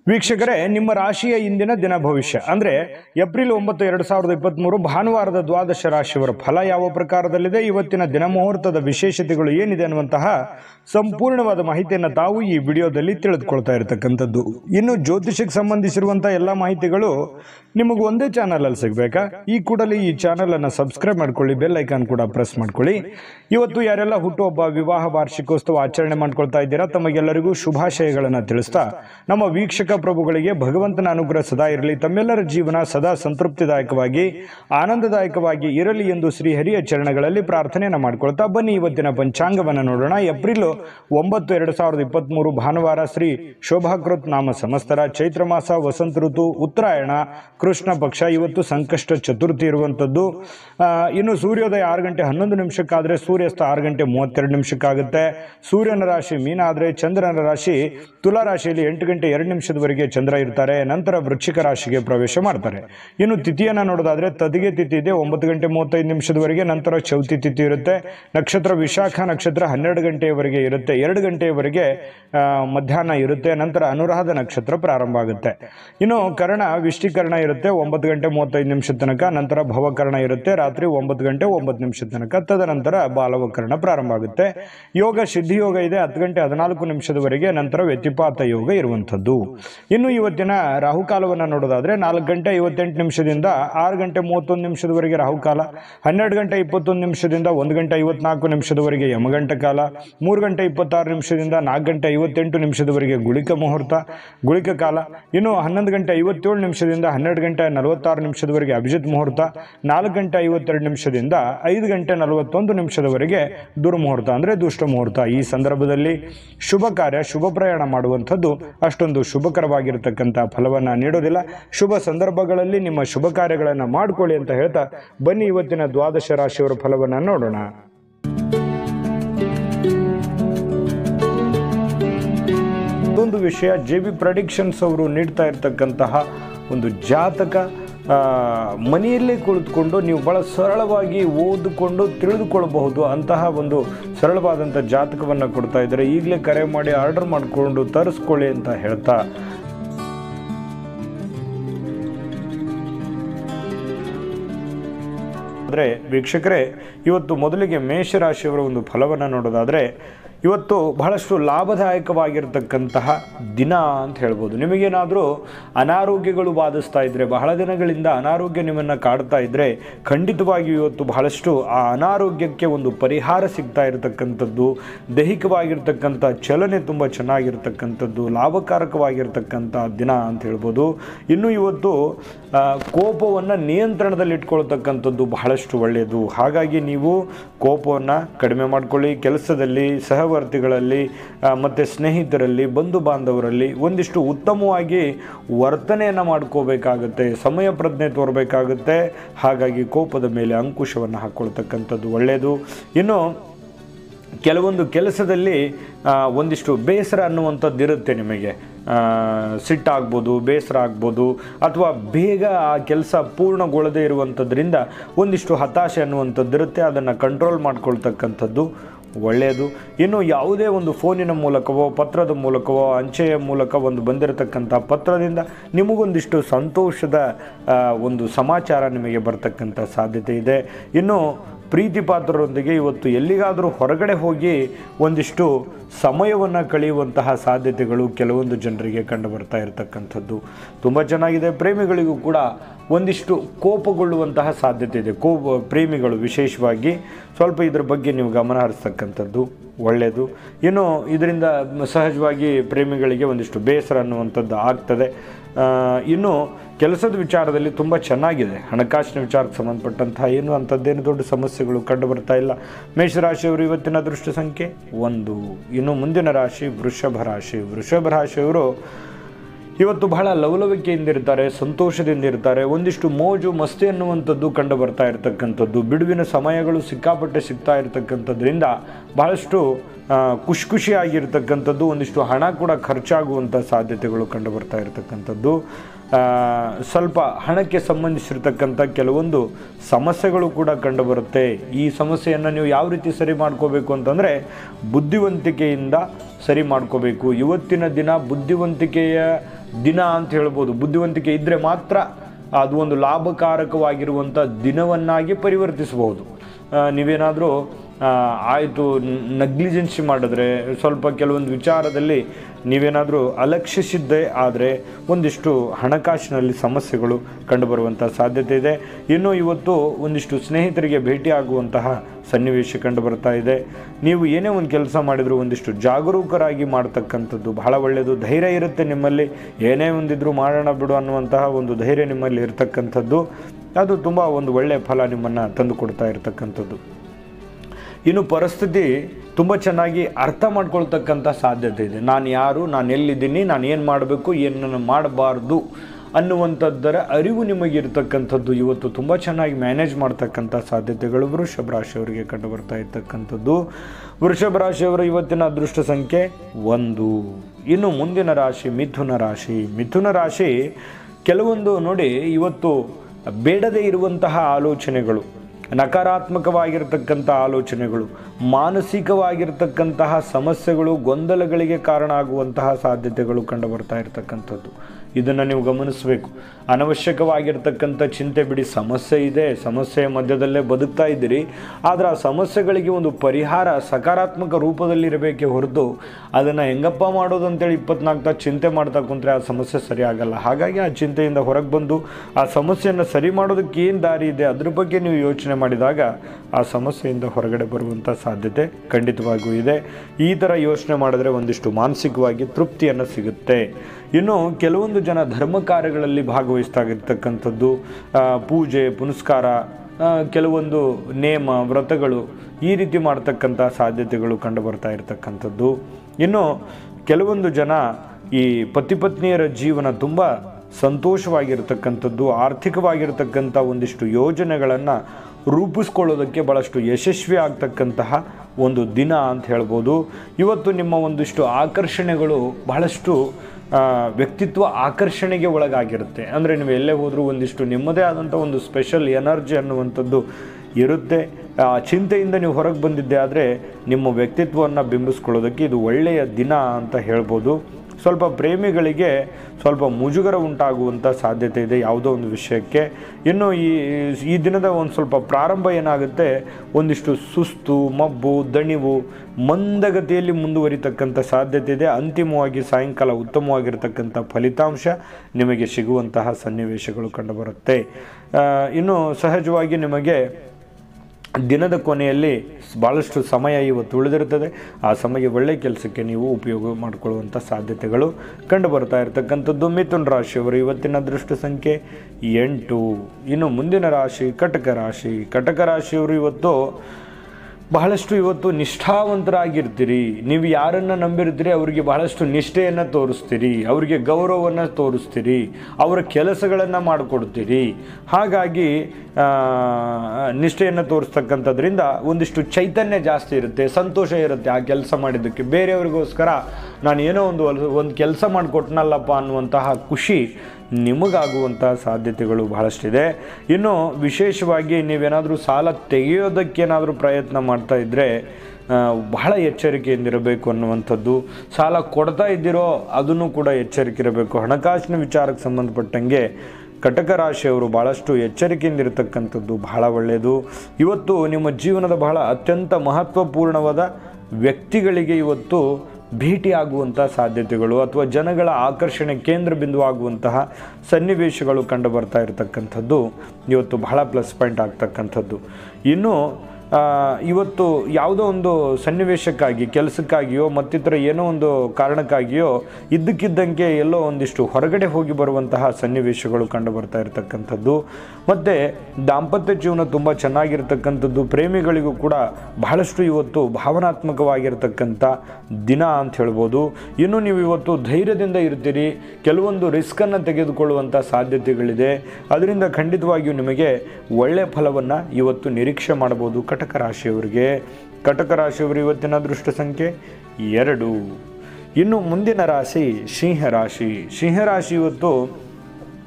ವೀಕ್ಷಕರೇ ನಿಮ್ಮ ರಾಶಿಯ ಇಂದಿನ ದಿನ ಭವಿಷ್ಯ ಅಂದ್ರೆ ಏಪ್ರಿಲ್ ಒಂಬತ್ತು ಎರಡು ಸಾವಿರದ ಇಪ್ಪತ್ಮೂರು ಭಾನುವಾರದ ದ್ವಾದಶ ರಾಶಿಯವರ ಫಲ ಯಾವ ಪ್ರಕಾರದಲ್ಲಿದೆ ಇವತ್ತಿನ ದಿನ ಮುಹೂರ್ತದ ವಿಶೇಷತೆಗಳು ಏನಿದೆ ಅನ್ನುವಂತಹ ಸಂಪೂರ್ಣವಾದ ಮಾಹಿತಿಯನ್ನು ತಾವು ಈ ವಿಡಿಯೋದಲ್ಲಿ ತಿಳಿದುಕೊಳ್ತಾ ಇರತಕ್ಕಂಥದ್ದು ಇನ್ನು ಜ್ಯೋತಿಷಕ್ಕೆ ಸಂಬಂಧಿಸಿರುವಂತಹ ಎಲ್ಲ ಮಾಹಿತಿಗಳು ನಿಮಗೆ ಒಂದೇ ಚಾನಲ್ ಅಲ್ಲಿ ಸಿಗಬೇಕಾ ಈ ಕೂಡಲೇ ಈ ಚಾನಲ್ ಅನ್ನು ಸಬ್ಸ್ಕ್ರೈಬ್ ಮಾಡ್ಕೊಳ್ಳಿ ಬೆಲ್ ಐಕಾನ್ ಕೂಡ ಪ್ರೆಸ್ ಮಾಡ್ಕೊಳ್ಳಿ ಇವತ್ತು ಯಾರೆಲ್ಲ ಹುಟ್ಟುಹಬ್ಬ ವಿವಾಹ ವಾರ್ಷಿಕೋತ್ಸವ ಆಚರಣೆ ಮಾಡ್ಕೊಳ್ತಾ ಇದ್ದೀರಾ ತಮಗೆಲ್ಲರಿಗೂ ಶುಭಾಶಯಗಳನ್ನು ತಿಳಿಸ್ತಾ ನಮ್ಮ ವೀಕ್ಷಕ ಪ್ರಭುಗಳಿಗೆ ಭಗವಂತನ ಅನುಗ್ರಹ ಸದಾ ಇರಲಿ ತಮ್ಮೆಲ್ಲರ ಜೀವನ ಸದಾ ಸಂತೃಪ್ತಿದಾಯಕವಾಗಿ ಆನಂದದಾಯಕವಾಗಿ ಇರಲಿ ಎಂದು ಶ್ರೀ ಹರಿಯ ಚರಣಗಳಲ್ಲಿ ಪ್ರಾರ್ಥನೆಯನ್ನು ಮಾಡ್ಕೊಳ್ತಾ ಬನ್ನಿ ಇವತ್ತಿನ ಪಂಚಾಂಗವನ್ನು ನೋಡೋಣ ಏಪ್ರಿಲ್ ಒಂಬತ್ತು ಎರಡು ಸಾವಿರದ ಇಪ್ಪತ್ತ್ಮೂರು ಭಾನುವಾರ ಶ್ರೀ ಶೋಭಾಕೃತ್ ನಾಮ ಸಂವತ್ಸರ ಚೈತ್ರ ಮಾಸ ವಸಂತ ಋತು ಉತ್ತರಾಯಣ ಕೃಷ್ಣ ಪಕ್ಷ ಇವತ್ತು ಸಂಕಷ್ಟ ಚತುರ್ಥಿ ಇರುವಂಥದ್ದು ಆ, ಇನ್ನು ಸೂರ್ಯೋದಯ ಆರು ಗಂಟೆ ಹನ್ನೊಂದು ನಿಮಿಷಕ್ಕಾದರೆ ಸೂರ್ಯಾಸ್ತ ಆರು ಗಂಟೆ ಮೂವತ್ತೆರಡು ನಿಮಿಷಕ್ಕಾಗುತ್ತೆ ಸೂರ್ಯನ ರಾಶಿ ಮೀನ ಆದರೆ ಚಂದ್ರನ ರಾಶಿ ತುಲಾ ರಾಶಿಯಲ್ಲಿ ಎಂಟು ಗಂಟೆ ಎರಡು ನಿಮಿಷದವರೆಗೆ ಚಂದ್ರ ಇರ್ತಾರೆ ನಂತರ ವೃಶ್ಚಿಕ ರಾಶಿಗೆ ಪ್ರವೇಶ ಮಾಡ್ತಾರೆ ಇನ್ನು ತಿಥಿಯನ್ನು ನೋಡೋದಾದ್ರೆ ತದಿಗೆ ತಿಥಿ ಇದೆ ಒಂಬತ್ತು ಗಂಟೆ ಮೂವತ್ತೈದು ನಿಮಿಷದವರೆಗೆ ನಂತರ ಚೌತಿ ತಿಥಿ ಇರುತ್ತೆ ನಕ್ಷತ್ರ ವಿಶಾಖ ನಕ್ಷತ್ರ ಹನ್ನೆರಡು ಗಂಟೆಯವರೆಗೆ ಇರುತ್ತೆ ಎರಡು ಗಂಟೆಯವರೆಗೆ ಆ, ಮಧ್ಯಾಹ್ನ ಇರುತ್ತೆ ನಂತರ ಅನುರಾಧ ನಕ್ಷತ್ರ ಪ್ರಾರಂಭ ಆಗುತ್ತೆ ಇನ್ನು ಕರ್ಣ ವಿಷ್ಟಿಕರಣ ಇರುತ್ತೆ ಒಂಬತ್ತು ಗಂಟೆ ಮೂವತ್ತೈದು ನಿಮಿಷದ ತನಕ ನಂತರ ಭವಕರ್ಣ ಇರುತ್ತೆ ರಾತ್ರಿ ಒಂಬತ್ತು ಗಂಟೆ ಒಂಬತ್ತು ನಿಮಿಷದ ತನಕ ತದನಂತರ ಬಾಲವಕರ್ಣ ಪ್ರಾರಂಭ ಆಗುತ್ತೆ ಯೋಗ ಸಿದ್ಧಿ ಯೋಗ ಇದೆ ಹತ್ತು ಗಂಟೆ ಹದಿನಾಲ್ಕು ನಿಮಿಷದವರೆಗೆ ನಂತರ ವ್ಯತಿಪಾತ ಯೋಗ ಇರುವಂಥದ್ದು ಇನ್ನು ಇವತ್ತಿನ ರಾಹುಕಾಲವನ್ನು ನೋಡೋದಾದ್ರೆ ನಾಲ್ಕು ಗಂಟೆ ಐವತ್ತೆಂಟು ನಿಮಿಷದಿಂದ ಆರು ಗಂಟೆ ಮೂವತ್ತೊಂದು ನಿಮಿಷದವರೆಗೆ ರಾಹುಕಾಲ ಹನ್ನೆರಡು ಗಂಟೆ ಇಪ್ಪತ್ತೊಂದು ನಿಮಿಷದಿಂದ ಒಂದು ಗಂಟೆ ಐವತ್ನಾಲ್ಕು ನಿಮಿಷದವರೆಗೆ ಯಮಗಂಟ ಕಾಲ ಮೂರು ಗಂಟೆ ಇಪ್ಪತ್ತಾರು ನಿಮಿಷದಿಂದ ನಾಲ್ಕು ಗಂಟೆ ಐವತ್ತೆಂಟು ನಿಮಿಷದವರೆಗೆ ಗುಳಿಕ ಮುಹೂರ್ತ ಗುಳಿಕ ಕಾಲ ಇನ್ನು ಹನ್ನೊಂದು ಗಂಟೆ ಐವತ್ತೇಳು ನಿಮಿಷದಿಂದ ಹನ್ನೆರಡು ಗಂಟೆ ನಲವತ್ತಾರು ನಿಮಿಷದವರೆಗೆ ಅಭಿಜಿತ್ ಮುಹೂರ್ತ ನಾಲ್ಕು ಗಂಟೆ ಐವತ್ತೆರಡು ನಿಮಿಷದಿಂದ ಐದು ಗಂಟೆ ನಲವತ್ತೊಂದು ನಿಮಿಷದವರೆಗೆ ದುರ್ಮುಹೂರ್ತ ಅಂದರೆ ದುಷ್ಟ ಮುಹೂರ್ತ ಈ ಸಂದರ್ಭದಲ್ಲಿ ಶುಭ ಕಾರ್ಯ ಶುಭ ಪ್ರಯಾಣ ಮಾಡುವಂಥದ್ದು ಅಷ್ಟೊಂದು ಶುಭಕರವಾಗಿರತಕ್ಕಂಥ ಫಲವನ್ನು ನೀಡೋದಿಲ್ಲ ಶುಭ ಸಂದರ್ಭಗಳಲ್ಲಿ ನಿಮ್ಮ ಶುಭ ಕಾರ್ಯಗಳನ್ನು ಮಾಡಿಕೊಳ್ಳಿ ಅಂತ ಹೇಳ್ತಾ ಬನ್ನಿ ಇವತ್ತಿನ ದ್ವಾದಶ ರಾಶಿಯವರ ಫಲವನ್ನು ನೋಡೋಣ ಇದೊಂದು ವಿಷಯ ಜೆ ಬಿ ಪ್ರಡಿಕ್ಷನ್ಸ್ ಅವರು ನೀಡ್ತಾ ಇರತಕ್ಕಂತಹ ಒಂದು ಜಾತಕ ಆ, ಮನೆಯಲ್ಲೇ ಕುಳಿತುಕೊಂಡು ನೀವು ಬಹಳ ಸರಳವಾಗಿ ಓದಿಕೊಂಡು ತಿಳಿದುಕೊಳ್ಳಬಹುದು ಅಂತಹ ಒಂದು ಸರಳವಾದಂಥ ಜಾತಕವನ್ನು ಕೊಡ್ತಾ ಇದ್ದಾರೆ ಈಗಲೇ ಕರೆ ಮಾಡಿ ಆರ್ಡರ್ ಮಾಡಿಕೊಂಡು ತರಿಸ್ಕೊಳ್ಳಿ ಅಂತ ಹೇಳ್ತಾ ಆದರೆ ವೀಕ್ಷಕರೇ ಇವತ್ತು ಮೊದಲಿಗೆ ಮೇಷರಾಶಿಯವರ ಒಂದು ಫಲವನ್ನು ನೋಡೋದಾದರೆ ಇವತ್ತು ಬಹಳಷ್ಟು ಲಾಭದಾಯಕವಾಗಿರ್ತಕ್ಕಂತಹ ದಿನ ಅಂತ ಹೇಳ್ಬೋದು ನಿಮಗೇನಾದರೂ ಅನಾರೋಗ್ಯಗಳು ಬಾಧಿಸ್ತಾ ಇದ್ದರೆ ಬಹಳ ದಿನಗಳಿಂದ ಅನಾರೋಗ್ಯ ನಿಮ್ಮನ್ನು ಕಾಡ್ತಾ ಇದ್ದರೆ ಖಂಡಿತವಾಗಿಯೂ ಇವತ್ತು ಬಹಳಷ್ಟು ಆ ಅನಾರೋಗ್ಯಕ್ಕೆ ಒಂದು ಪರಿಹಾರ ಸಿಗ್ತಾ ಇರತಕ್ಕಂಥದ್ದು ದೈಹಿಕವಾಗಿರ್ತಕ್ಕಂಥ ಚಲನೆ ತುಂಬ ಚೆನ್ನಾಗಿರ್ತಕ್ಕಂಥದ್ದು ಲಾಭಕಾರಕವಾಗಿರ್ತಕ್ಕಂಥ ದಿನ ಅಂತ ಹೇಳ್ಬೋದು ಇನ್ನು ಇವತ್ತು ಕೋಪವನ್ನು ನಿಯಂತ್ರಣದಲ್ಲಿ ಇಟ್ಕೊಳ್ತಕ್ಕಂಥದ್ದು ಬಹಳಷ್ಟು ಒಳ್ಳೆಯದು ಹಾಗಾಗಿ ನೀವು ಕೋಪವನ್ನು ಕಡಿಮೆ ಮಾಡಿಕೊಳ್ಳಿ ಕೆಲಸದಲ್ಲಿ ಸಹವರ್ತಿಗಳಲ್ಲಿ ಆ, ಮತ್ತು ಸ್ನೇಹಿತರಲ್ಲಿ ಬಂಧು ಬಾಂಧವರಲ್ಲಿ ಒಂದಿಷ್ಟು ಉತ್ತಮವಾಗಿ ವರ್ತನೆಯನ್ನು ಮಾಡ್ಕೋಬೇಕಾಗುತ್ತೆ ಸಮಯ ಪ್ರಜ್ಞೆ ತೋರಬೇಕಾಗುತ್ತೆ ಹಾಗಾಗಿ ಕೋಪದ ಮೇಲೆ ಅಂಕುಶವನ್ನು ಹಾಕ್ಕೊಳ್ತಕ್ಕಂಥದ್ದು ಒಳ್ಳೆಯದು ಇನ್ನು ಕೆಲವೊಂದು ಕೆಲಸದಲ್ಲಿ ಆ, ಒಂದಿಷ್ಟು ಬೇಸರ ಅನ್ನುವಂಥದ್ದು ಇರುತ್ತೆ ನಿಮಗೆ ಆ, ಸಿಟ್ಟಾಗ್ಬೋದು ಬೇಸರ ಆಗ್ಬೋದು ಅಥವಾ ಬೇಗ ಆ ಕೆಲಸ ಪೂರ್ಣಗೊಳ್ಳದೇ ಇರುವಂಥದ್ರಿಂದ ಒಂದಿಷ್ಟು ಹತಾಶೆ ಅನ್ನುವಂಥದ್ದು ಇರುತ್ತೆ ಅದನ್ನು ಕಂಟ್ರೋಲ್ ಮಾಡ್ಕೊಳ್ತಕ್ಕಂಥದ್ದು ಒಳ್ಳೆಯದು ಇನ್ನು ಯಾವುದೇ ಒಂದು ಫೋನಿನ ಮೂಲಕವೋ ಪತ್ರದ ಮೂಲಕವೋ ಅಂಚೆಯ ಮೂಲಕ ಒಂದು ಬಂದಿರತಕ್ಕಂಥ ಪತ್ರದಿಂದ ನಿಮಗೊಂದಿಷ್ಟು ಸಂತೋಷದ ಆ, ಒಂದು ಸಮಾಚಾರ ನಿಮಗೆ ಬರ್ತಕ್ಕಂಥ ಸಾಧ್ಯತೆ ಇದೆ ಇನ್ನು ಪ್ರೀತಿ ಪಾತ್ರರೊಂದಿಗೆ ಇವತ್ತು ಎಲ್ಲಿಗಾದರೂ ಹೊರಗಡೆ ಹೋಗಿ ಒಂದಿಷ್ಟು ಸಮಯವನ್ನು ಕಳೆಯುವಂತಹ ಸಾಧ್ಯತೆಗಳು ಕೆಲವೊಂದು ಜನರಿಗೆ ಕಂಡು ಬರ್ತಾ ಇರತಕ್ಕಂಥದ್ದು ತುಂಬ ಚೆನ್ನಾಗಿದೆ ಪ್ರೇಮಿಗಳಿಗೂ ಕೂಡ ಒಂದಿಷ್ಟು ಕೋಪಗೊಳ್ಳುವಂತಹ ಸಾಧ್ಯತೆ ಇದೆ ಕೋಪ ಪ್ರೇಮಿಗಳು ವಿಶೇಷವಾಗಿ ಸ್ವಲ್ಪ ಇದ್ರ ಬಗ್ಗೆ ನೀವು ಗಮನ ಹರಿಸ್ತಕ್ಕಂಥದ್ದು ಒಳ್ಳೆಯದು ಇನ್ನು ಇದರಿಂದ ಸಹಜವಾಗಿ ಪ್ರೇಮಿಗಳಿಗೆ ಒಂದಿಷ್ಟು ಬೇಸರ ಅನ್ನುವಂಥದ್ದು ಆಗ್ತದೆ ಆ, ಇನ್ನು ಕೆಲಸದ ವಿಚಾರದಲ್ಲಿ ತುಂಬ ಚೆನ್ನಾಗಿದೆ ಹಣಕಾಸಿನ ವಿಚಾರಕ್ಕೆ ಸಂಬಂಧಪಟ್ಟಂತಹ ಏನು ಅಂಥದ್ದೇನು ದೊಡ್ಡ ಸಮಸ್ಯೆಗಳು ಕಂಡು ಬರ್ತಾ ಇಲ್ಲ ಮೇಷರಾಶಿಯವರು ಇವತ್ತಿನ ಅದೃಷ್ಟ ಸಂಖ್ಯೆ ಒಂದು ಇನ್ನು ಮುಂದಿನ ರಾಶಿ ವೃಷಭ ರಾಶಿ ವೃಷಭ ರಾಶಿಯವರು ಇವತ್ತು ಬಹಳ ಲವಲವಿಕೆಯಿಂದ ಇರ್ತಾರೆ ಸಂತೋಷದಿಂದ ಇರ್ತಾರೆ ಒಂದಿಷ್ಟು ಮೋಜು ಮಸ್ತಿ ಅನ್ನುವಂಥದ್ದು ಕಂಡು ಬರ್ತಾ ಇರತಕ್ಕಂಥದ್ದು ಬಿಡುವಿನ ಸಮಯಗಳು ಸಿಕ್ಕಾಪಟ್ಟೆ ಸಿಗ್ತಾ ಇರತಕ್ಕಂಥದ್ರಿಂದ ಬಹಳಷ್ಟು ಆ, ಖುಷಿ ಖುಷಿಯಾಗಿರ್ತಕ್ಕಂಥದ್ದು ಒಂದಿಷ್ಟು ಹಣ ಕೂಡ ಖರ್ಚಾಗುವಂಥ ಸಾಧ್ಯತೆಗಳು ಕಂಡು ಬರ್ತಾ ಇರತಕ್ಕಂಥದ್ದು ಆ, ಸ್ವಲ್ಪ ಹಣಕ್ಕೆ ಸಂಬಂಧಿಸಿರ್ತಕ್ಕಂಥ ಕೆಲವೊಂದು ಸಮಸ್ಯೆಗಳು ಕೂಡ ಕಂಡುಬರುತ್ತೆ ಈ ಸಮಸ್ಯೆಯನ್ನು ನೀವು ಯಾವ ರೀತಿ ಸರಿ ಮಾಡ್ಕೋಬೇಕು ಅಂತಂದರೆ ಬುದ್ಧಿವಂತಿಕೆಯಿಂದ ಸರಿ ಮಾಡ್ಕೋಬೇಕು ಇವತ್ತಿನ ದಿನ ಬುದ್ಧಿವಂತಿಕೆಯ ದಿನ ಅಂತ ಹೇಳ್ಬೋದು ಬುದ್ಧಿವಂತಿಕೆ ಇದ್ದರೆ ಮಾತ್ರ ಅದು ಒಂದು ಲಾಭಕಾರಕವಾಗಿರುವಂಥ ದಿನವನ್ನಾಗಿ ಪರಿವರ್ತಿಸಬಹುದು ಆ, ನೀವೇನಾದರೂ ಆಯಿತು ನಗ್ಲಿಜೆನ್ಸಿ ಮಾಡಿದ್ರೆ ಸ್ವಲ್ಪ ಕೆಲವೊಂದು ವಿಚಾರದಲ್ಲಿ ನೀವೇನಾದರೂ ಅಲಕ್ಷಿಸಿದ್ದೇ ಆದರೆ ಒಂದಿಷ್ಟು ಹಣಕಾಸಿನಲ್ಲಿ ಸಮಸ್ಯೆಗಳು ಕಂಡುಬರುವಂಥ ಸಾಧ್ಯತೆ ಇದೆ ಇನ್ನು ಇವತ್ತು ಒಂದಿಷ್ಟು ಸ್ನೇಹಿತರಿಗೆ ಭೇಟಿಯಾಗುವಂತಹ ಸನ್ನಿವೇಶ ಕಂಡು ಬರ್ತಾ ಇದೆ ನೀವು ಏನೇ ಒಂದು ಕೆಲಸ ಮಾಡಿದರೂ ಒಂದಿಷ್ಟು ಜಾಗರೂಕರಾಗಿ ಮಾಡ್ತಕ್ಕಂಥದ್ದು ಬಹಳ ಒಳ್ಳೆಯದು ಧೈರ್ಯ ಇರುತ್ತೆ ನಿಮ್ಮಲ್ಲಿ ಏನೇ ಒಂದಿದ್ರು ಮಾಡೋಣ ಬಿಡು ಅನ್ನುವಂತಹ ಒಂದು ಧೈರ್ಯ ನಿಮ್ಮಲ್ಲಿ ಇರತಕ್ಕಂಥದ್ದು ಅದು ತುಂಬ ಒಂದು ಒಳ್ಳೆಯ ಫಲ ನಿಮ್ಮನ್ನು ತಂದು ಕೊಡ್ತಾ ಇರತಕ್ಕಂಥದ್ದು ಇನ್ನು ಪರಿಸ್ಥಿತಿ ತುಂಬ ಚೆನ್ನಾಗಿ ಅರ್ಥ ಮಾಡ್ಕೊಳ್ತಕ್ಕಂಥ ಸಾಧ್ಯತೆ ಇದೆ ನಾನು ಯಾರು ನಾನು ಎಲ್ಲಿದ್ದೀನಿ ನಾನು ಏನು ಮಾಡಬೇಕು ಏನನ್ನು ಮಾಡಬಾರ್ದು ಅನ್ನುವಂಥದ್ದರ ಅರಿವು ನಿಮಗಿರ್ತಕ್ಕಂಥದ್ದು ಇವತ್ತು ತುಂಬ ಚೆನ್ನಾಗಿ ಮ್ಯಾನೇಜ್ ಮಾಡ್ತಕ್ಕಂಥ ಸಾಧ್ಯತೆಗಳು ವೃಷಭ ರಾಶಿಯವರಿಗೆ ಕಂಡು ಬರ್ತಾ ಇರ್ತಕ್ಕಂಥದ್ದು ವೃಷಭ ರಾಶಿಯವರ ಇವತ್ತಿನ ಅದೃಷ್ಟ ಸಂಖ್ಯೆ ಒಂದು ಇನ್ನು ಮುಂದಿನ ರಾಶಿ ಮಿಥುನ ರಾಶಿ ಮಿಥುನ ರಾಶಿ ಕೆಲವೊಂದು ನೋಡಿ ಇವತ್ತು ಬೇಡದೇ ಇರುವಂತಹ ಆಲೋಚನೆಗಳು ನಕಾರಾತ್ಮಕವಾಗಿರ್ತಕ್ಕಂಥ ಆಲೋಚನೆಗಳು ಮಾನಸಿಕವಾಗಿರ್ತಕ್ಕಂತಹ ಸಮಸ್ಯೆಗಳು ಗೊಂದಲಗಳಿಗೆ ಕಾರಣ ಆಗುವಂತಹ ಸಾಧ್ಯತೆಗಳು ಕಂಡು ಬರ್ತಾ ಇರತಕ್ಕಂಥದ್ದು ಇದನ್ನು ನೀವು ಗಮನಿಸಬೇಕು ಅನವಶ್ಯಕವಾಗಿರ್ತಕ್ಕಂಥ ಚಿಂತೆ ಬಿಡಿ ಸಮಸ್ಯೆ ಇದೆ ಸಮಸ್ಯೆಯ ಮಧ್ಯದಲ್ಲೇ ಬದುಕ್ತಾ ಇದ್ದೀರಿ ಆದರೆ ಆ ಸಮಸ್ಯೆಗಳಿಗೆ ಒಂದು ಪರಿಹಾರ ಸಕಾರಾತ್ಮಕ ರೂಪದಲ್ಲಿರಬೇಕೇ ಹೊರತು ಅದನ್ನು ಹೆಂಗಪ್ಪ ಮಾಡೋದು ಅಂತೇಳಿ ಇಪ್ಪತ್ನಾಲ್ಕು ತಾಸು ಚಿಂತೆ ಮಾಡ್ತಾ ಕುಂತ್ರೆ ಆ ಸಮಸ್ಯೆ ಸರಿ ಆಗಲ್ಲ ಹಾಗಾಗಿ ಆ ಚಿಂತೆಯಿಂದ ಹೊರಗೆ ಬಂದು ಆ ಸಮಸ್ಯೆಯನ್ನು ಸರಿ ಮಾಡೋದಕ್ಕೆ ಏನು ದಾರಿ ಇದೆ ಅದ್ರ ಬಗ್ಗೆ ನೀವು ಯೋಚನೆ ಮಾಡಿದಾಗ ಆ ಸಮಸ್ಯೆಯಿಂದ ಹೊರಗಡೆ ಬರುವಂಥ ಸಾಧ್ಯತೆ ಖಂಡಿತವಾಗಿಯೂ ಇದೆ ಈ ಥರ ಯೋಚನೆ ಮಾಡಿದ್ರೆ ಒಂದಿಷ್ಟು ಮಾನಸಿಕವಾಗಿ ತೃಪ್ತಿಯನ್ನು ಸಿಗುತ್ತೆ ಇನ್ನು ಕೆಲವೊಂದು ಜನ ಧರ್ಮ ಕಾರ್ಯಗಳಲ್ಲಿ ಭಾಗವಹಿಸ್ತಾಗಿರ್ತಕ್ಕಂಥದ್ದು ಆ, ಪೂಜೆ ಪುನಸ್ಕಾರ ಆ, ಕೆಲವೊಂದು ನೇಮ ವ್ರತಗಳು ಈ ರೀತಿ ಮಾಡ್ತಕ್ಕಂಥ ಸಾಧ್ಯತೆಗಳು ಕಂಡು ಬರ್ತಾ ಇರತಕ್ಕಂಥದ್ದು ಇನ್ನು ಕೆಲವೊಂದು ಜನ ಈ ಪತಿ ಪತ್ನಿಯರ ಜೀವನ ತುಂಬ ಸಂತೋಷವಾಗಿರ್ತಕ್ಕಂಥದ್ದು ಆರ್ಥಿಕವಾಗಿರ್ತಕ್ಕಂಥ ಒಂದಿಷ್ಟು ಯೋಜನೆಗಳನ್ನು ರೂಪಿಸ್ಕೊಳ್ಳೋದಕ್ಕೆ ಭಾಳಷ್ಟು ಯಶಸ್ವಿ ಆಗ್ತಕ್ಕಂತಹ ಒಂದು ದಿನ ಅಂತ ಹೇಳ್ಬೋದು ಇವತ್ತು ನಿಮ್ಮ ಒಂದಿಷ್ಟು ಆಕರ್ಷಣೆಗಳು ಬಹಳಷ್ಟು ಆ, ವ್ಯಕ್ತಿತ್ವ ಆಕರ್ಷಣೆಗೆ ಒಳಗಾಗಿರುತ್ತೆ ಅಂದರೆ ನೀವು ಎಲ್ಲೇ ಹೋದರೂ ಒಂದಿಷ್ಟು ನಿಮ್ಮದೇ ಆದಂಥ ಒಂದು ಸ್ಪೆಷಲ್ ಎನರ್ಜಿ ಅನ್ನುವಂಥದ್ದು ಇರುತ್ತೆ ಆ ಚಿಂತೆಯಿಂದ ನೀವು ಹೊರಗೆ ಬಂದಿದ್ದೆ ಆದರೆ ನಿಮ್ಮ ವ್ಯಕ್ತಿತ್ವವನ್ನು ಬಿಂಬಿಸ್ಕೊಳ್ಳೋದಕ್ಕೆ ಇದು ಒಳ್ಳೆಯ ದಿನ ಅಂತ ಹೇಳ್ಬೋದು ಸ್ವಲ್ಪ ಪ್ರೇಮಿಗಳಿಗೆ ಸ್ವಲ್ಪ ಮುಜುಗರ ಉಂಟಾಗುವಂಥ ಸಾಧ್ಯತೆ ಇದೆ ಯಾವುದೋ ಒಂದು ವಿಷಯಕ್ಕೆ ಇನ್ನು ಈ ಈ ದಿನದ ಒಂದು ಸ್ವಲ್ಪ ಪ್ರಾರಂಭ ಏನಾಗುತ್ತೆ ಒಂದಿಷ್ಟು ಸುಸ್ತು ಮಬ್ಬು ದಣಿವು ಮಂದಗತಿಯಲ್ಲಿ ಮುಂದುವರಿತಕ್ಕಂಥ ಸಾಧ್ಯತೆ ಇದೆ ಅಂತಿಮವಾಗಿ ಸಾಯಂಕಾಲ ಉತ್ತಮವಾಗಿರ್ತಕ್ಕಂಥ ಫಲಿತಾಂಶ ನಿಮಗೆ ಸಿಗುವಂತಹ ಸನ್ನಿವೇಶಗಳು ಕಂಡುಬರುತ್ತೆ ಆ, ಇನ್ನು ಸಹಜವಾಗಿ ನಿಮಗೆ ದಿನದ ಕೊನೆಯಲ್ಲಿ ಭಾಳಷ್ಟು ಸಮಯ ಇವತ್ತು ಉಳಿದಿರ್ತದೆ ಆ ಸಮಯ ಒಳ್ಳೆಯ ಕೆಲಸಕ್ಕೆ ನೀವು ಉಪಯೋಗ ಮಾಡಿಕೊಳ್ಳುವಂಥ ಸಾಧ್ಯತೆಗಳು ಕಂಡು ಬರ್ತಾ ಇರತಕ್ಕಂಥದ್ದು ಮಿಥುನ್ ರಾಶಿಯವರು ಇವತ್ತಿನ ಅದೃಷ್ಟ ಸಂಖ್ಯೆ ಎಂಟು ಇನ್ನು ಮುಂದಿನ ರಾಶಿ ಕಟಕ ರಾಶಿ ಕಟಕ ರಾಶಿಯವರು ಇವತ್ತು ಬಹಳಷ್ಟು ಇವತ್ತು ನಿಷ್ಠಾವಂತರಾಗಿರ್ತೀರಿ ನೀವು ಯಾರನ್ನು ನಂಬಿರ್ತೀರಿ ಅವರಿಗೆ ಬಹಳಷ್ಟು ನಿಷ್ಠೆಯನ್ನು ತೋರಿಸ್ತೀರಿ ಅವರಿಗೆ ಗೌರವವನ್ನು ತೋರಿಸ್ತೀರಿ ಅವರ ಕೆಲಸಗಳನ್ನು ಮಾಡಿಕೊಡ್ತೀರಿ ಹಾಗಾಗಿ ಆ, ನಿಷ್ಠೆಯನ್ನು ತೋರಿಸ್ತಕ್ಕಂಥದ್ರಿಂದ ಒಂದಿಷ್ಟು ಚೈತನ್ಯ ಜಾಸ್ತಿ ಇರುತ್ತೆ ಸಂತೋಷ ಇರುತ್ತೆ ಆ ಕೆಲಸ ಮಾಡಿದ್ದಕ್ಕೆ ಬೇರೆಯವ್ರಿಗೋಸ್ಕರ ನಾನು ಏನೋ ಒಂದು ಒಂದು ಕೆಲಸ ಮಾಡಿಕೊಟ್ನಲ್ಲಪ್ಪ ಅನ್ನುವಂತಹ ಖುಷಿ ನಿಮಗಾಗುವಂತಹ ಸಾಧ್ಯತೆಗಳು ಬಹಳಷ್ಟಿದೆ ಇನ್ನು ವಿಶೇಷವಾಗಿ ನೀವೇನಾದರೂ ಸಾಲ ತೆಗೆಯೋದಕ್ಕೇನಾದರೂ ಪ್ರಯತ್ನ ಮಾಡ್ತಾ ಇದ್ದರೆ ಆ, ಬಹಳ ಎಚ್ಚರಿಕೆಯಿಂದಿರಬೇಕು ಅನ್ನುವಂಥದ್ದು ಸಾಲ ಕೊಡ್ತಾ ಇದ್ದೀರೋ ಅದನ್ನು ಕೂಡ ಎಚ್ಚರಿಕೆ ಇರಬೇಕು ಹಣಕಾಸಿನ ವಿಚಾರಕ್ಕೆ ಸಂಬಂಧಪಟ್ಟಂಗೆ ಕಟಕ ರಾಶಿಯವರು ಭಾಳಷ್ಟು ಎಚ್ಚರಿಕೆಯಿಂದಿರತಕ್ಕಂಥದ್ದು ಬಹಳ ಒಳ್ಳೆಯದು ಇವತ್ತು ನಿಮ್ಮ ಜೀವನದ ಬಹಳ ಅತ್ಯಂತ ಮಹತ್ವಪೂರ್ಣವಾದ ವ್ಯಕ್ತಿಗಳಿಗೆ ಇವತ್ತು ಭೇಟಿಯಾಗುವಂಥ ಸಾಧ್ಯತೆಗಳು ಅಥವಾ ಜನಗಳ ಆಕರ್ಷಣೆ ಕೇಂದ್ರ ಬಿಂದು ಆಗುವಂತಹ ಸನ್ನಿವೇಶಗಳು ಕಂಡು ಬರ್ತಾ ಇರತಕ್ಕಂಥದ್ದು ಇವತ್ತು ಬಹಳ ಪ್ಲಸ್ ಪಾಯಿಂಟ್ ಆಗ್ತಕ್ಕಂಥದ್ದು ಇನ್ನು ಆ, ಇವತ್ತು ಯಾವುದೋ ಒಂದು ಸನ್ನಿವೇಶಕ್ಕಾಗಿ ಕೆಲಸಕ್ಕಾಗಿಯೋ ಮತ್ತಿತರ ಏನೋ ಒಂದು ಕಾರಣಕ್ಕಾಗಿಯೋ ಇದ್ದಕ್ಕಿದ್ದಂಗೆ ಎಲ್ಲೋ ಒಂದಿಷ್ಟು ಹೊರಗಡೆ ಹೋಗಿ ಬರುವಂತಹ ಸನ್ನಿವೇಶಗಳು ಕಂಡು ಬರ್ತಾ ಇರತಕ್ಕಂಥದ್ದು ಮತ್ತು ದಾಂಪತ್ಯ ಜೀವನ ತುಂಬ ಚೆನ್ನಾಗಿರ್ತಕ್ಕಂಥದ್ದು ಪ್ರೇಮಿಗಳಿಗೂ ಕೂಡ ಬಹಳಷ್ಟು ಇವತ್ತು ಭಾವನಾತ್ಮಕವಾಗಿರ್ತಕ್ಕಂಥ ದಿನ ಅಂತ ಹೇಳ್ಬೋದು ಇನ್ನು ನೀವು ಇವತ್ತು ಧೈರ್ಯದಿಂದ ಇರ್ತೀರಿ ಕೆಲವೊಂದು ರಿಸ್ಕನ್ನು ತೆಗೆದುಕೊಳ್ಳುವಂಥ ಸಾಧ್ಯತೆಗಳಿದೆ ಅದರಿಂದ ಖಂಡಿತವಾಗಿಯೂ ನಿಮಗೆ ಒಳ್ಳೆಯ ಫಲವನ್ನು ಇವತ್ತು ನಿರೀಕ್ಷೆ ಮಾಡಬಹುದು ಕಟಕ ರಾಶಿಯವರಿಗೆ ಕಟಕ ರಾಶಿಯವರು ಇವತ್ತಿನ ಅದೃಷ್ಟ ಸಂಖ್ಯೆ ಎರಡು ಇನ್ನು ಮುಂದಿನ ರಾಶಿ ಸಿಂಹ ರಾಶಿ ಸಿಂಹ ರಾಶಿ ಇವತ್ತು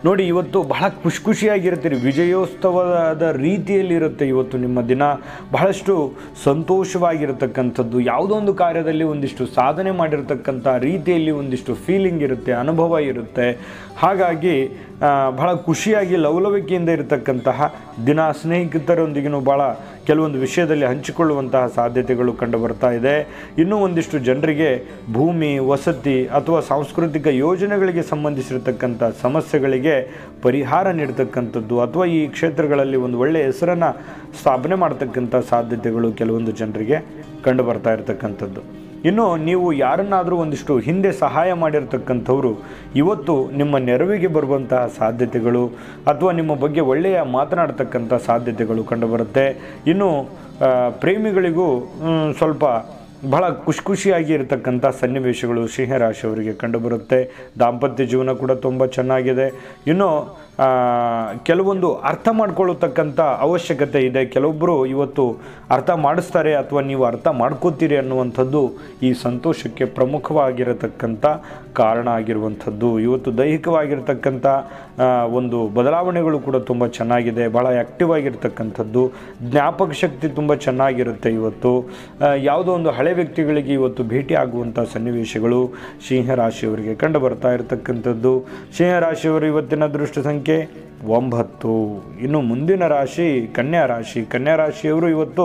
ನೋಡಿ ಇವತ್ತು ಬಹಳ ಖುಷಿ ಖುಷಿಯಾಗಿರ್ತೀರಿ ವಿಜಯೋತ್ಸವದ ರೀತಿಯಲ್ಲಿ ಇರುತ್ತೆ ಇವತ್ತು ನಿಮ್ಮ ದಿನ ಬಹಳಷ್ಟು ಸಂತೋಷವಾಗಿರತಕ್ಕಂಥದ್ದು ಯಾವುದೋ ಒಂದು ಕಾರ್ಯದಲ್ಲಿ ಒಂದಿಷ್ಟು ಸಾಧನೆ ಮಾಡಿರ್ತಕ್ಕಂಥ ರೀತಿಯಲ್ಲಿ ಒಂದಿಷ್ಟು ಫೀಲಿಂಗ್ ಇರುತ್ತೆ ಅನುಭವ ಇರುತ್ತೆ ಹಾಗಾಗಿ ಆ, ಬಹಳ ಖುಷಿಯಾಗಿ ಲವಲವಿಕೆಯಿಂದ ಇರತಕ್ಕಂತಹ ದಿನ ಸ್ನೇಹಿತರೊಂದಿಗೂ ಭಾಳ ಕೆಲವೊಂದು ವಿಷಯದಲ್ಲಿ ಹಂಚಿಕೊಳ್ಳುವಂತಹ ಸಾಧ್ಯತೆಗಳು ಕಂಡು ಬರ್ತಾ ಇದೆ ಇನ್ನೂ ಒಂದಿಷ್ಟು ಜನರಿಗೆ ಭೂಮಿ ವಸತಿ ಅಥವಾ ಸಾಂಸ್ಕೃತಿಕ ಯೋಜನೆಗಳಿಗೆ ಸಂಬಂಧಿಸಿರತಕ್ಕಂಥ ಸಮಸ್ಯೆಗಳಿಗೆ ಪರಿಹಾರ ನೀಡ್ತಕ್ಕಂಥದ್ದು ಅಥವಾ ಈ ಕ್ಷೇತ್ರಗಳಲ್ಲಿ ಒಂದು ಒಳ್ಳೆಯ ಹೆಸರನ್ನು ಸ್ಥಾಪನೆ ಮಾಡ್ತಕ್ಕಂಥ ಸಾಧ್ಯತೆಗಳು ಕೆಲವೊಂದು ಜನರಿಗೆ ಕಂಡು ಬರ್ತಾ ಇರತಕ್ಕಂಥದ್ದು ಇನ್ನು ನೀವು ಯಾರನ್ನಾದರೂ ಒಂದಿಷ್ಟು ಹಿಂದೆ ಸಹಾಯ ಮಾಡಿರ್ತಕ್ಕಂಥವ್ರು ಇವತ್ತು ನಿಮ್ಮ ನೆರವಿಗೆ ಬರುವಂತಹ ಸಾಧ್ಯತೆಗಳು ಅಥವಾ ನಿಮ್ಮ ಬಗ್ಗೆ ಒಳ್ಳೆಯ ಮಾತನಾಡ್ತಕ್ಕಂಥ ಸಾಧ್ಯತೆಗಳು ಕಂಡುಬರುತ್ತೆ ಇನ್ನು ಆ, ಪ್ರೇಮಿಗಳಿಗೂ ಮ್, ಸ್ವಲ್ಪ ಬಹಳ ಖುಷಿ ಖುಷಿಯಾಗಿ ಇರತಕ್ಕಂಥ ಸನ್ನಿವೇಶಗಳು ಸಿಂಹರಾಶಿಯವರಿಗೆ ಕಂಡುಬರುತ್ತೆ ದಾಂಪತ್ಯ ಜೀವನ ಕೂಡ ತುಂಬ ಚೆನ್ನಾಗಿದೆ ಇನ್ನು ಆ, ಕೆಲವೊಂದು ಅರ್ಥ ಮಾಡ್ಕೊಳ್ಳತಕ್ಕಂಥ ಅವಶ್ಯಕತೆ ಇದೆ ಕೆಲವೊಬ್ಬರು ಇವತ್ತು ಅರ್ಥ ಮಾಡಿಸ್ತಾರೆ ಅಥವಾ ನೀವು ಅರ್ಥ ಮಾಡ್ಕೋತೀರಿ ಅನ್ನುವಂಥದ್ದು ಈ ಸಂತೋಷಕ್ಕೆ ಪ್ರಮುಖವಾಗಿರತಕ್ಕಂಥ ಕಾರಣ ಆಗಿರುವಂಥದ್ದು ಇವತ್ತು ದೈಹಿಕವಾಗಿರ್ತಕ್ಕಂಥ ಆ, ಒಂದು ಬದಲಾವಣೆಗಳು ಕೂಡ ತುಂಬ ಚೆನ್ನಾಗಿದೆ ಭಾಳ ಆ್ಯಕ್ಟಿವ್ ಆಗಿರ್ತಕ್ಕಂಥದ್ದು ಜ್ಞಾಪಕ ಶಕ್ತಿ ತುಂಬ ಚೆನ್ನಾಗಿರುತ್ತೆ ಇವತ್ತು ಆ, ಯಾವುದೋ ಒಂದು ಹಳೆ ವ್ಯಕ್ತಿಗಳಿಗೆ ಇವತ್ತು ಭೇಟಿ ಆಗುವಂಥ ಸನ್ನಿವೇಶಗಳು ಸಿಂಹರಾಶಿಯವರಿಗೆ ಕಂಡು ಬರ್ತಾ ಇರತಕ್ಕಂಥದ್ದು ಸಿಂಹರಾಶಿಯವರು ಇವತ್ತಿನ ದೃಷ್ಟ ಸಂಖ್ಯೆ ಒಂಬತ್ತು ಇನ್ನು ಮುಂದಿನ ರಾಶಿ ಕನ್ಯಾ ರಾಶಿ ಕನ್ಯಾ ರಾಶಿಯವರು ಇವತ್ತು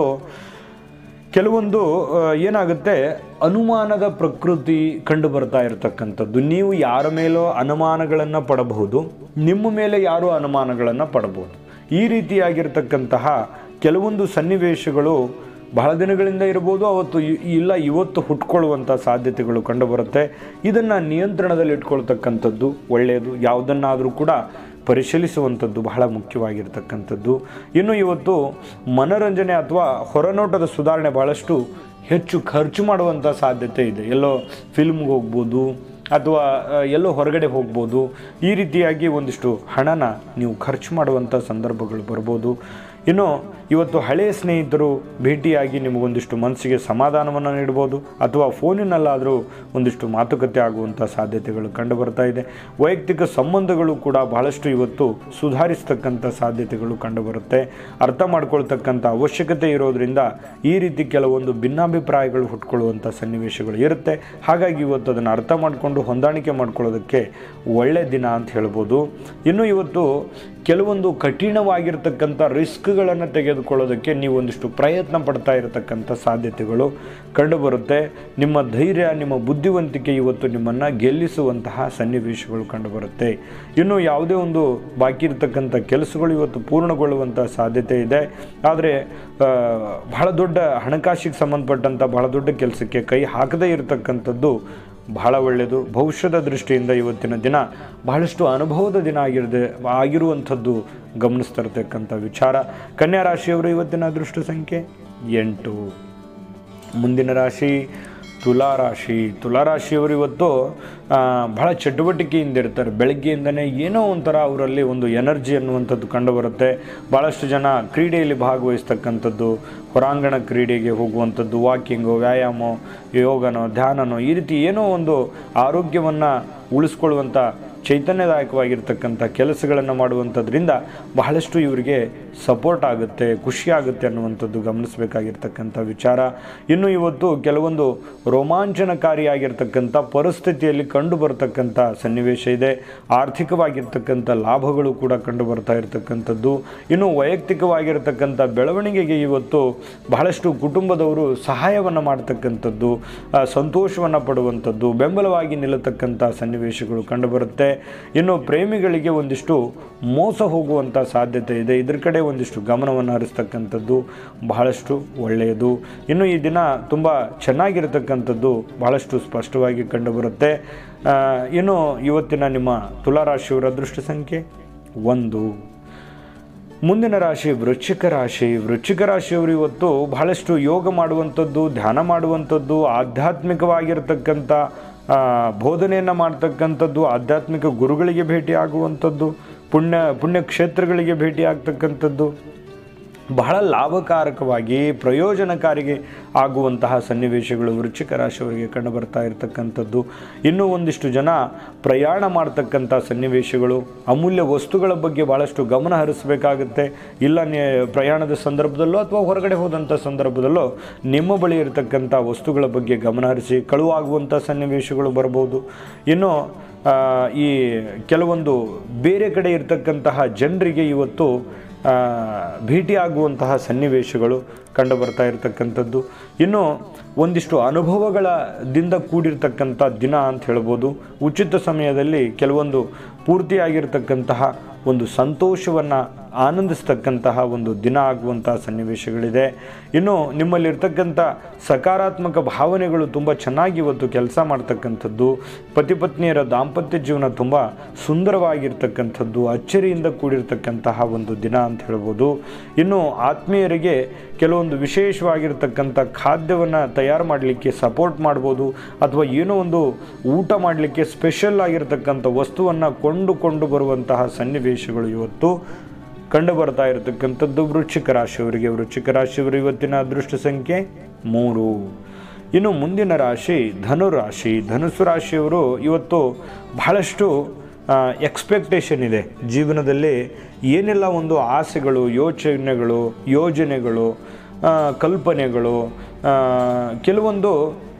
ಕೆಲವೊಂದು ಆ, ಏನಾಗುತ್ತೆ ಅನುಮಾನದ ಪ್ರಕೃತಿ ಕಂಡು ಬರ್ತಾ ಇರತಕ್ಕಂಥದ್ದು ನೀವು ಯಾರ ಮೇಲೋ ಅನುಮಾನಗಳನ್ನು ಪಡಬಹುದು ನಿಮ್ಮ ಮೇಲೆ ಯಾರು ಅನುಮಾನಗಳನ್ನು ಪಡಬಹುದು ಈ ರೀತಿಯಾಗಿರ್ತಕ್ಕಂತಹ ಕೆಲವೊಂದು ಸನ್ನಿವೇಶಗಳು ಬಹಳ ದಿನಗಳಿಂದ ಇರ್ಬೋದು ಅವತ್ತು ಇ- ಇಲ್ಲ ಇವತ್ತು ಹುಟ್ಕೊಳ್ಳುವಂಥ ಸಾಧ್ಯತೆಗಳು ಕಂಡುಬರುತ್ತೆ ಇದನ್ನು ನಿಯಂತ್ರಣದಲ್ಲಿ ಇಟ್ಕೊಳ್ತಕ್ಕಂಥದ್ದು ಒಳ್ಳೆಯದು ಯಾವುದನ್ನಾದರೂ ಕೂಡ ಪರಿಶೀಲಿಸುವಂಥದ್ದು ಬಹಳ ಮುಖ್ಯವಾಗಿರ್ತಕ್ಕಂಥದ್ದು ಇನ್ನು ಇವತ್ತು ಮನೋರಂಜನೆ ಅಥವಾ ಹೊರನೋಟದ ಸುಧಾರಣೆ ಬಹಳಷ್ಟು ಹೆಚ್ಚು ಖರ್ಚು ಮಾಡುವಂಥ ಸಾಧ್ಯತೆ ಇದೆ ಎಲ್ಲೋ ಫಿಲ್ಮ್ಗೆ ಹೋಗ್ಬೋದು ಅಥವಾ ಆ, ಎಲ್ಲೋ ಹೊರಗಡೆ ಹೋಗ್ಬೋದು ಈ ರೀತಿಯಾಗಿ ಒಂದಿಷ್ಟು ಹಣನ ನೀವು ಖರ್ಚು ಮಾಡುವಂಥ ಸಂದರ್ಭಗಳು ಬರ್ಬೋದು ಇನ್ನು ಇವತ್ತು ಹಳೆಯ ಸ್ನೇಹಿತರು ಭೇಟಿಯಾಗಿ ನಿಮಗೊಂದಿಷ್ಟು ಮನಸ್ಸಿಗೆ ಸಮಾಧಾನವನ್ನು ನೀಡ್ಬೋದು ಅಥವಾ ಫೋನಿನಲ್ಲಾದರೂ ಒಂದಿಷ್ಟು ಮಾತುಕತೆ ಆಗುವಂಥ ಸಾಧ್ಯತೆಗಳು ಕಂಡು ಬರ್ತಾ ಇದೆ ವೈಯಕ್ತಿಕ ಸಂಬಂಧಗಳು ಕೂಡ ಬಹಳಷ್ಟು ಇವತ್ತು ಸುಧಾರಿಸ್ತಕ್ಕಂಥ ಸಾಧ್ಯತೆಗಳು ಕಂಡುಬರುತ್ತೆ ಅರ್ಥ ಮಾಡ್ಕೊಳ್ತಕ್ಕಂಥ ಅವಶ್ಯಕತೆ ಇರೋದ್ರಿಂದ ಈ ರೀತಿ ಕೆಲವೊಂದು ಭಿನ್ನಾಭಿಪ್ರಾಯಗಳು ಹುಟ್ಕೊಳ್ಳುವಂಥ ಸನ್ನಿವೇಶಗಳು ಇರುತ್ತೆ ಹಾಗಾಗಿ ಇವತ್ತು ಅದನ್ನು ಅರ್ಥ ಮಾಡಿಕೊಂಡು ಹೊಂದಾಣಿಕೆ ಮಾಡ್ಕೊಳ್ಳೋದಕ್ಕೆ ಒಳ್ಳೆಯ ದಿನ ಅಂತ ಹೇಳ್ಬೋದು ಇನ್ನು ಇವತ್ತು ಕೆಲವೊಂದು ಕಠಿಣವಾಗಿರ್ತಕ್ಕಂಥ ರಿಸ್ಕ್ಗಳನ್ನು ತೆಗೆದುಕೊಳ್ಳೋದಕ್ಕೆ ನೀವು ಒಂದಿಷ್ಟು ಪ್ರಯತ್ನ ಪಡ್ತಾ ಇರತಕ್ಕಂಥ ಸಾಧ್ಯತೆಗಳು ಕಂಡುಬರುತ್ತೆ ನಿಮ್ಮ ಧೈರ್ಯ ನಿಮ್ಮ ಬುದ್ಧಿವಂತಿಕೆ ಇವತ್ತು ನಿಮ್ಮನ್ನು ಗೆಲ್ಲಿಸುವಂತಹ ಸನ್ನಿವೇಶಗಳು ಕಂಡುಬರುತ್ತೆ ಇನ್ನು ಯಾವುದೇ ಒಂದು ಬಾಕಿ ಇರತಕ್ಕಂಥ ಕೆಲಸಗಳು ಇವತ್ತು ಪೂರ್ಣಗೊಳ್ಳುವಂಥ ಸಾಧ್ಯತೆ ಇದೆ ಆದರೆ ಆ, ಬಹಳ ದೊಡ್ಡ ಹಣಕಾಸಿಗೆ ಸಂಬಂಧಪಟ್ಟಂಥ ಬಹಳ ದೊಡ್ಡ ಕೆಲಸಕ್ಕೆ ಕೈ ಹಾಕದೇ ಇರತಕ್ಕಂಥದ್ದು ಬಹಳ ಒಳ್ಳೆಯದು ಭವಿಷ್ಯದ ದೃಷ್ಟಿಯಿಂದ ಇವತ್ತಿನ ದಿನ ಬಹಳಷ್ಟು ಅನುಭವದ ದಿನ ಆಗಿರದೆ ಆಗಿರುವಂಥದ್ದು ಗಮನಿಸ್ತಿರ್ತಕ್ಕಂಥ ವಿಚಾರ ಕನ್ಯಾ ರಾಶಿಯವರು ಇವತ್ತಿನ ಅದೃಷ್ಟ ಸಂಖ್ಯೆ ಎಂಟು ಮುಂದಿನ ರಾಶಿ ತುಲಾ ರಾಶಿ ತುಲಾ ರಾಶಿಯವರು ಇವತ್ತು ಆ, ಬಹಳ ಚಟುವಟಿಕೆಯಿಂದ ಇರ್ತಾರೆ ಬೆಳಗ್ಗೆಯಿಂದನೇ ಏನೋ ಒಂಥರ ಅವರಲ್ಲಿ ಒಂದು ಎನರ್ಜಿ ಅನ್ನುವಂಥದ್ದು ಕಂಡುಬರುತ್ತೆ ಭಾಳಷ್ಟು ಜನ ಕ್ರೀಡೆಯಲ್ಲಿ ಭಾಗವಹಿಸ್ತಕ್ಕಂಥದ್ದು ಹೊರಾಂಗಣ ಕ್ರೀಡೆಗೆ ಹೋಗುವಂಥದ್ದು ವಾಕಿಂಗು ವ್ಯಾಯಾಮ ಯೋಗನೋ ಧ್ಯಾನನೋ ಈ ರೀತಿ ಏನೋ ಒಂದು ಆರೋಗ್ಯವನ್ನು ಉಳಿಸ್ಕೊಳ್ಳುವಂಥ ಚೈತನ್ಯದಾಯಕವಾಗಿರ್ತಕ್ಕಂಥ ಕೆಲಸಗಳನ್ನು ಮಾಡುವಂಥದ್ರಿಂದ ಬಹಳಷ್ಟು ಇವರಿಗೆ ಸಪೋರ್ಟ್ ಆಗುತ್ತೆ ಖುಷಿ ಆಗುತ್ತೆ ಅನ್ನುವಂಥದ್ದು ಗಮನಿಸಬೇಕಾಗಿರ್ತಕ್ಕಂಥ ವಿಚಾರ ಇನ್ನು ಇವತ್ತು ಕೆಲವೊಂದು ರೋಮಾಂಚನಕಾರಿಯಾಗಿರ್ತಕ್ಕಂಥ ಪರಿಸ್ಥಿತಿಯಲ್ಲಿ ಕಂಡು ಬರ್ತಕ್ಕಂಥ ಸನ್ನಿವೇಶ ಇದೆ ಆರ್ಥಿಕವಾಗಿರ್ತಕ್ಕಂಥ ಲಾಭಗಳು ಕೂಡ ಕಂಡು ಬರ್ತಾ ಇರತಕ್ಕಂಥದ್ದು ಇನ್ನು ವೈಯಕ್ತಿಕವಾಗಿರ್ತಕ್ಕಂಥ ಬೆಳವಣಿಗೆಗೆ ಇವತ್ತು ಬಹಳಷ್ಟು ಕುಟುಂಬದವರು ಸಹಾಯವನ್ನು ಮಾಡ್ತಕ್ಕಂಥದ್ದು ಆ, ಸಂತೋಷವನ್ನು ಪಡುವಂಥದ್ದು ಬೆಂಬಲವಾಗಿ ನಿಲ್ಲತಕ್ಕಂಥ ಸನ್ನಿವೇಶಗಳು ಕಂಡುಬರುತ್ತೆ ಇನ್ನು ಪ್ರೇಮಿಗಳಿಗೆ ಒಂದಿಷ್ಟು ಮೋಸ ಹೋಗುವಂಥ ಸಾಧ್ಯತೆ ಇದೆ ಇದ್ರ ಕಡೆ ಒಂದಿಷ್ಟು ಗಮನವನ್ನು ಹರಿಸ್ತಕ್ಕಂಥದ್ದು ಬಹಳಷ್ಟು ಒಳ್ಳೆಯದು ಇನ್ನು ಈ ದಿನ ತುಂಬ ಚೆನ್ನಾಗಿರತಕ್ಕಂಥದ್ದು ಬಹಳಷ್ಟು ಸ್ಪಷ್ಟವಾಗಿ ಕಂಡುಬರುತ್ತೆ ಆ, ಇನ್ನು ಇವತ್ತಿನ ನಿಮ್ಮ ತುಲಾರಾಶಿಯವರ ಅದೃಷ್ಟ ಸಂಖ್ಯೆ ಒಂದು ಮುಂದಿನ ರಾಶಿ ವೃಶ್ಚಿಕ ರಾಶಿ ವೃಶ್ಚಿಕ ರಾಶಿಯವರು ಇವತ್ತು ಬಹಳಷ್ಟು ಯೋಗ ಮಾಡುವಂಥದ್ದು ಧ್ಯಾನ ಮಾಡುವಂಥದ್ದು ಆಧ್ಯಾತ್ಮಿಕವಾಗಿರ್ತಕ್ಕಂಥ ಆ, ಬೋಧನೆಯನ್ನು ಮಾಡ್ತಕ್ಕಂಥದ್ದು ಆಧ್ಯಾತ್ಮಿಕ ಗುರುಗಳಿಗೆ ಭೇಟಿ ಆಗುವಂಥದ್ದು ಪುಣ್ಯ ಪುಣ್ಯ ಕ್ಷೇತ್ರಗಳಿಗೆ ಭೇಟಿ ಆಗ್ತಕ್ಕಂಥದ್ದು ಬಹಳ ಲಾಭಕಾರಕವಾಗಿ ಪ್ರಯೋಜನಕಾರಿಗೆ ಆಗುವಂತಹ ಸನ್ನಿವೇಶಗಳು ವೃಶ್ಚಿಕ ರಾಶಿಯವರಿಗೆ ಕಂಡು ಬರ್ತಾ ಇರತಕ್ಕಂಥದ್ದು ಇನ್ನೂ ಒಂದಿಷ್ಟು ಜನ ಪ್ರಯಾಣ ಮಾಡ್ತಕ್ಕಂಥ ಸನ್ನಿವೇಶಗಳು ಅಮೂಲ್ಯ ವಸ್ತುಗಳ ಬಗ್ಗೆ ಭಾಳಷ್ಟು ಗಮನ ಹರಿಸಬೇಕಾಗುತ್ತೆ ಇಲ್ಲ ನೇ ಪ್ರಯಾಣದ ಸಂದರ್ಭದಲ್ಲೋ ಅಥವಾ ಹೊರಗಡೆ ಹೋದಂಥ ಸಂದರ್ಭದಲ್ಲೋ ನಿಮ್ಮ ಬಳಿ ಇರತಕ್ಕಂಥ ವಸ್ತುಗಳ ಬಗ್ಗೆ ಗಮನ ಹರಿಸಿ ಕಳುವಾಗುವಂಥ ಸನ್ನಿವೇಶಗಳು ಬರ್ಬೋದು ಇನ್ನು ಆ, ಈ ಕೆಲವೊಂದು ಬೇರೆ ಕಡೆ ಇರತಕ್ಕಂತಹ ಜನರಿಗೆ ಇವತ್ತು ಆ, ಭೇಟಿಯಾಗುವಂತಹ ಸನ್ನಿವೇಶಗಳು ಕಂಡು ಬರ್ತಾ ಇರತಕ್ಕಂಥದ್ದು ಇನ್ನು ಒಂದಿಷ್ಟು ಅನುಭವಗಳದಿಂದ ಕೂಡಿರ್ತಕ್ಕಂಥ ದಿನ ಅಂತ ಹೇಳ್ಬೋದು ಉಚಿತ ಸಮಯದಲ್ಲಿ ಕೆಲವೊಂದು ಪೂರ್ತಿಯಾಗಿರ್ತಕ್ಕಂತಹ ಒಂದು ಸಂತೋಷವನ್ನು ಆನಂದಿಸ್ತಕ್ಕಂತಹ ಒಂದು ದಿನ ಆಗುವಂತಹ ಸನ್ನಿವೇಶಗಳಿದೆ ಇನ್ನು ನಿಮ್ಮಲ್ಲಿರ್ತಕ್ಕಂಥ ಸಕಾರಾತ್ಮಕ ಭಾವನೆಗಳು ತುಂಬ ಚೆನ್ನಾಗಿ ಇವತ್ತು ಕೆಲಸ ಮಾಡ್ತಕ್ಕಂಥದ್ದು ಪತಿ ಪತ್ನಿಯರ ದಾಂಪತ್ಯ ಜೀವನ ತುಂಬ ಸುಂದರವಾಗಿರ್ತಕ್ಕಂಥದ್ದು ಅಚ್ಚರಿಯಿಂದ ಕೂಡಿರ್ತಕ್ಕಂತಹ ಒಂದು ದಿನ ಅಂತ ಹೇಳ್ಬೋದು ಇನ್ನು ಆತ್ಮೀಯರಿಗೆ ಕೆಲವೊಂದು ವಿಶೇಷವಾಗಿರ್ತಕ್ಕಂಥ ಖಾದ್ಯವನ್ನು ತಯಾರು ಮಾಡಲಿಕ್ಕೆ ಸಪೋರ್ಟ್ ಮಾಡ್ಬೋದು ಅಥವಾ ಏನೋ ಒಂದು ಊಟ ಮಾಡಲಿಕ್ಕೆ ಸ್ಪೆಷಲ್ ಆಗಿರ್ತಕ್ಕಂಥ ವಸ್ತುವನ್ನು ಕೊಂಡುಕೊಂಡು ಬರುವಂತಹ ಸನ್ನಿವೇಶಗಳು ಇವತ್ತು ಕಂಡು ಬರ್ತಾ ಇರತಕ್ಕಂಥದ್ದು ವೃಶ್ಚಿಕ ರಾಶಿಯವರಿಗೆ ವೃಶ್ಚಿಕ ರಾಶಿಯವರು ಇವತ್ತಿನ ಅದೃಷ್ಟ ಸಂಖ್ಯೆ ಮೂರು ಇನ್ನು ಮುಂದಿನ ರಾಶಿ ಧನುರಾಶಿ ಧನುಸು ರಾಶಿಯವರು ಇವತ್ತು ಬಹಳಷ್ಟು ಎಕ್ಸ್ಪೆಕ್ಟೇಷನ್ ಇದೆ ಜೀವನದಲ್ಲಿ ಏನೆಲ್ಲ ಒಂದು ಆಸೆಗಳು ಯೋಚನೆಗಳು ಯೋಜನೆಗಳು ಆ, ಕಲ್ಪನೆಗಳು ಆ, ಕೆಲವೊಂದು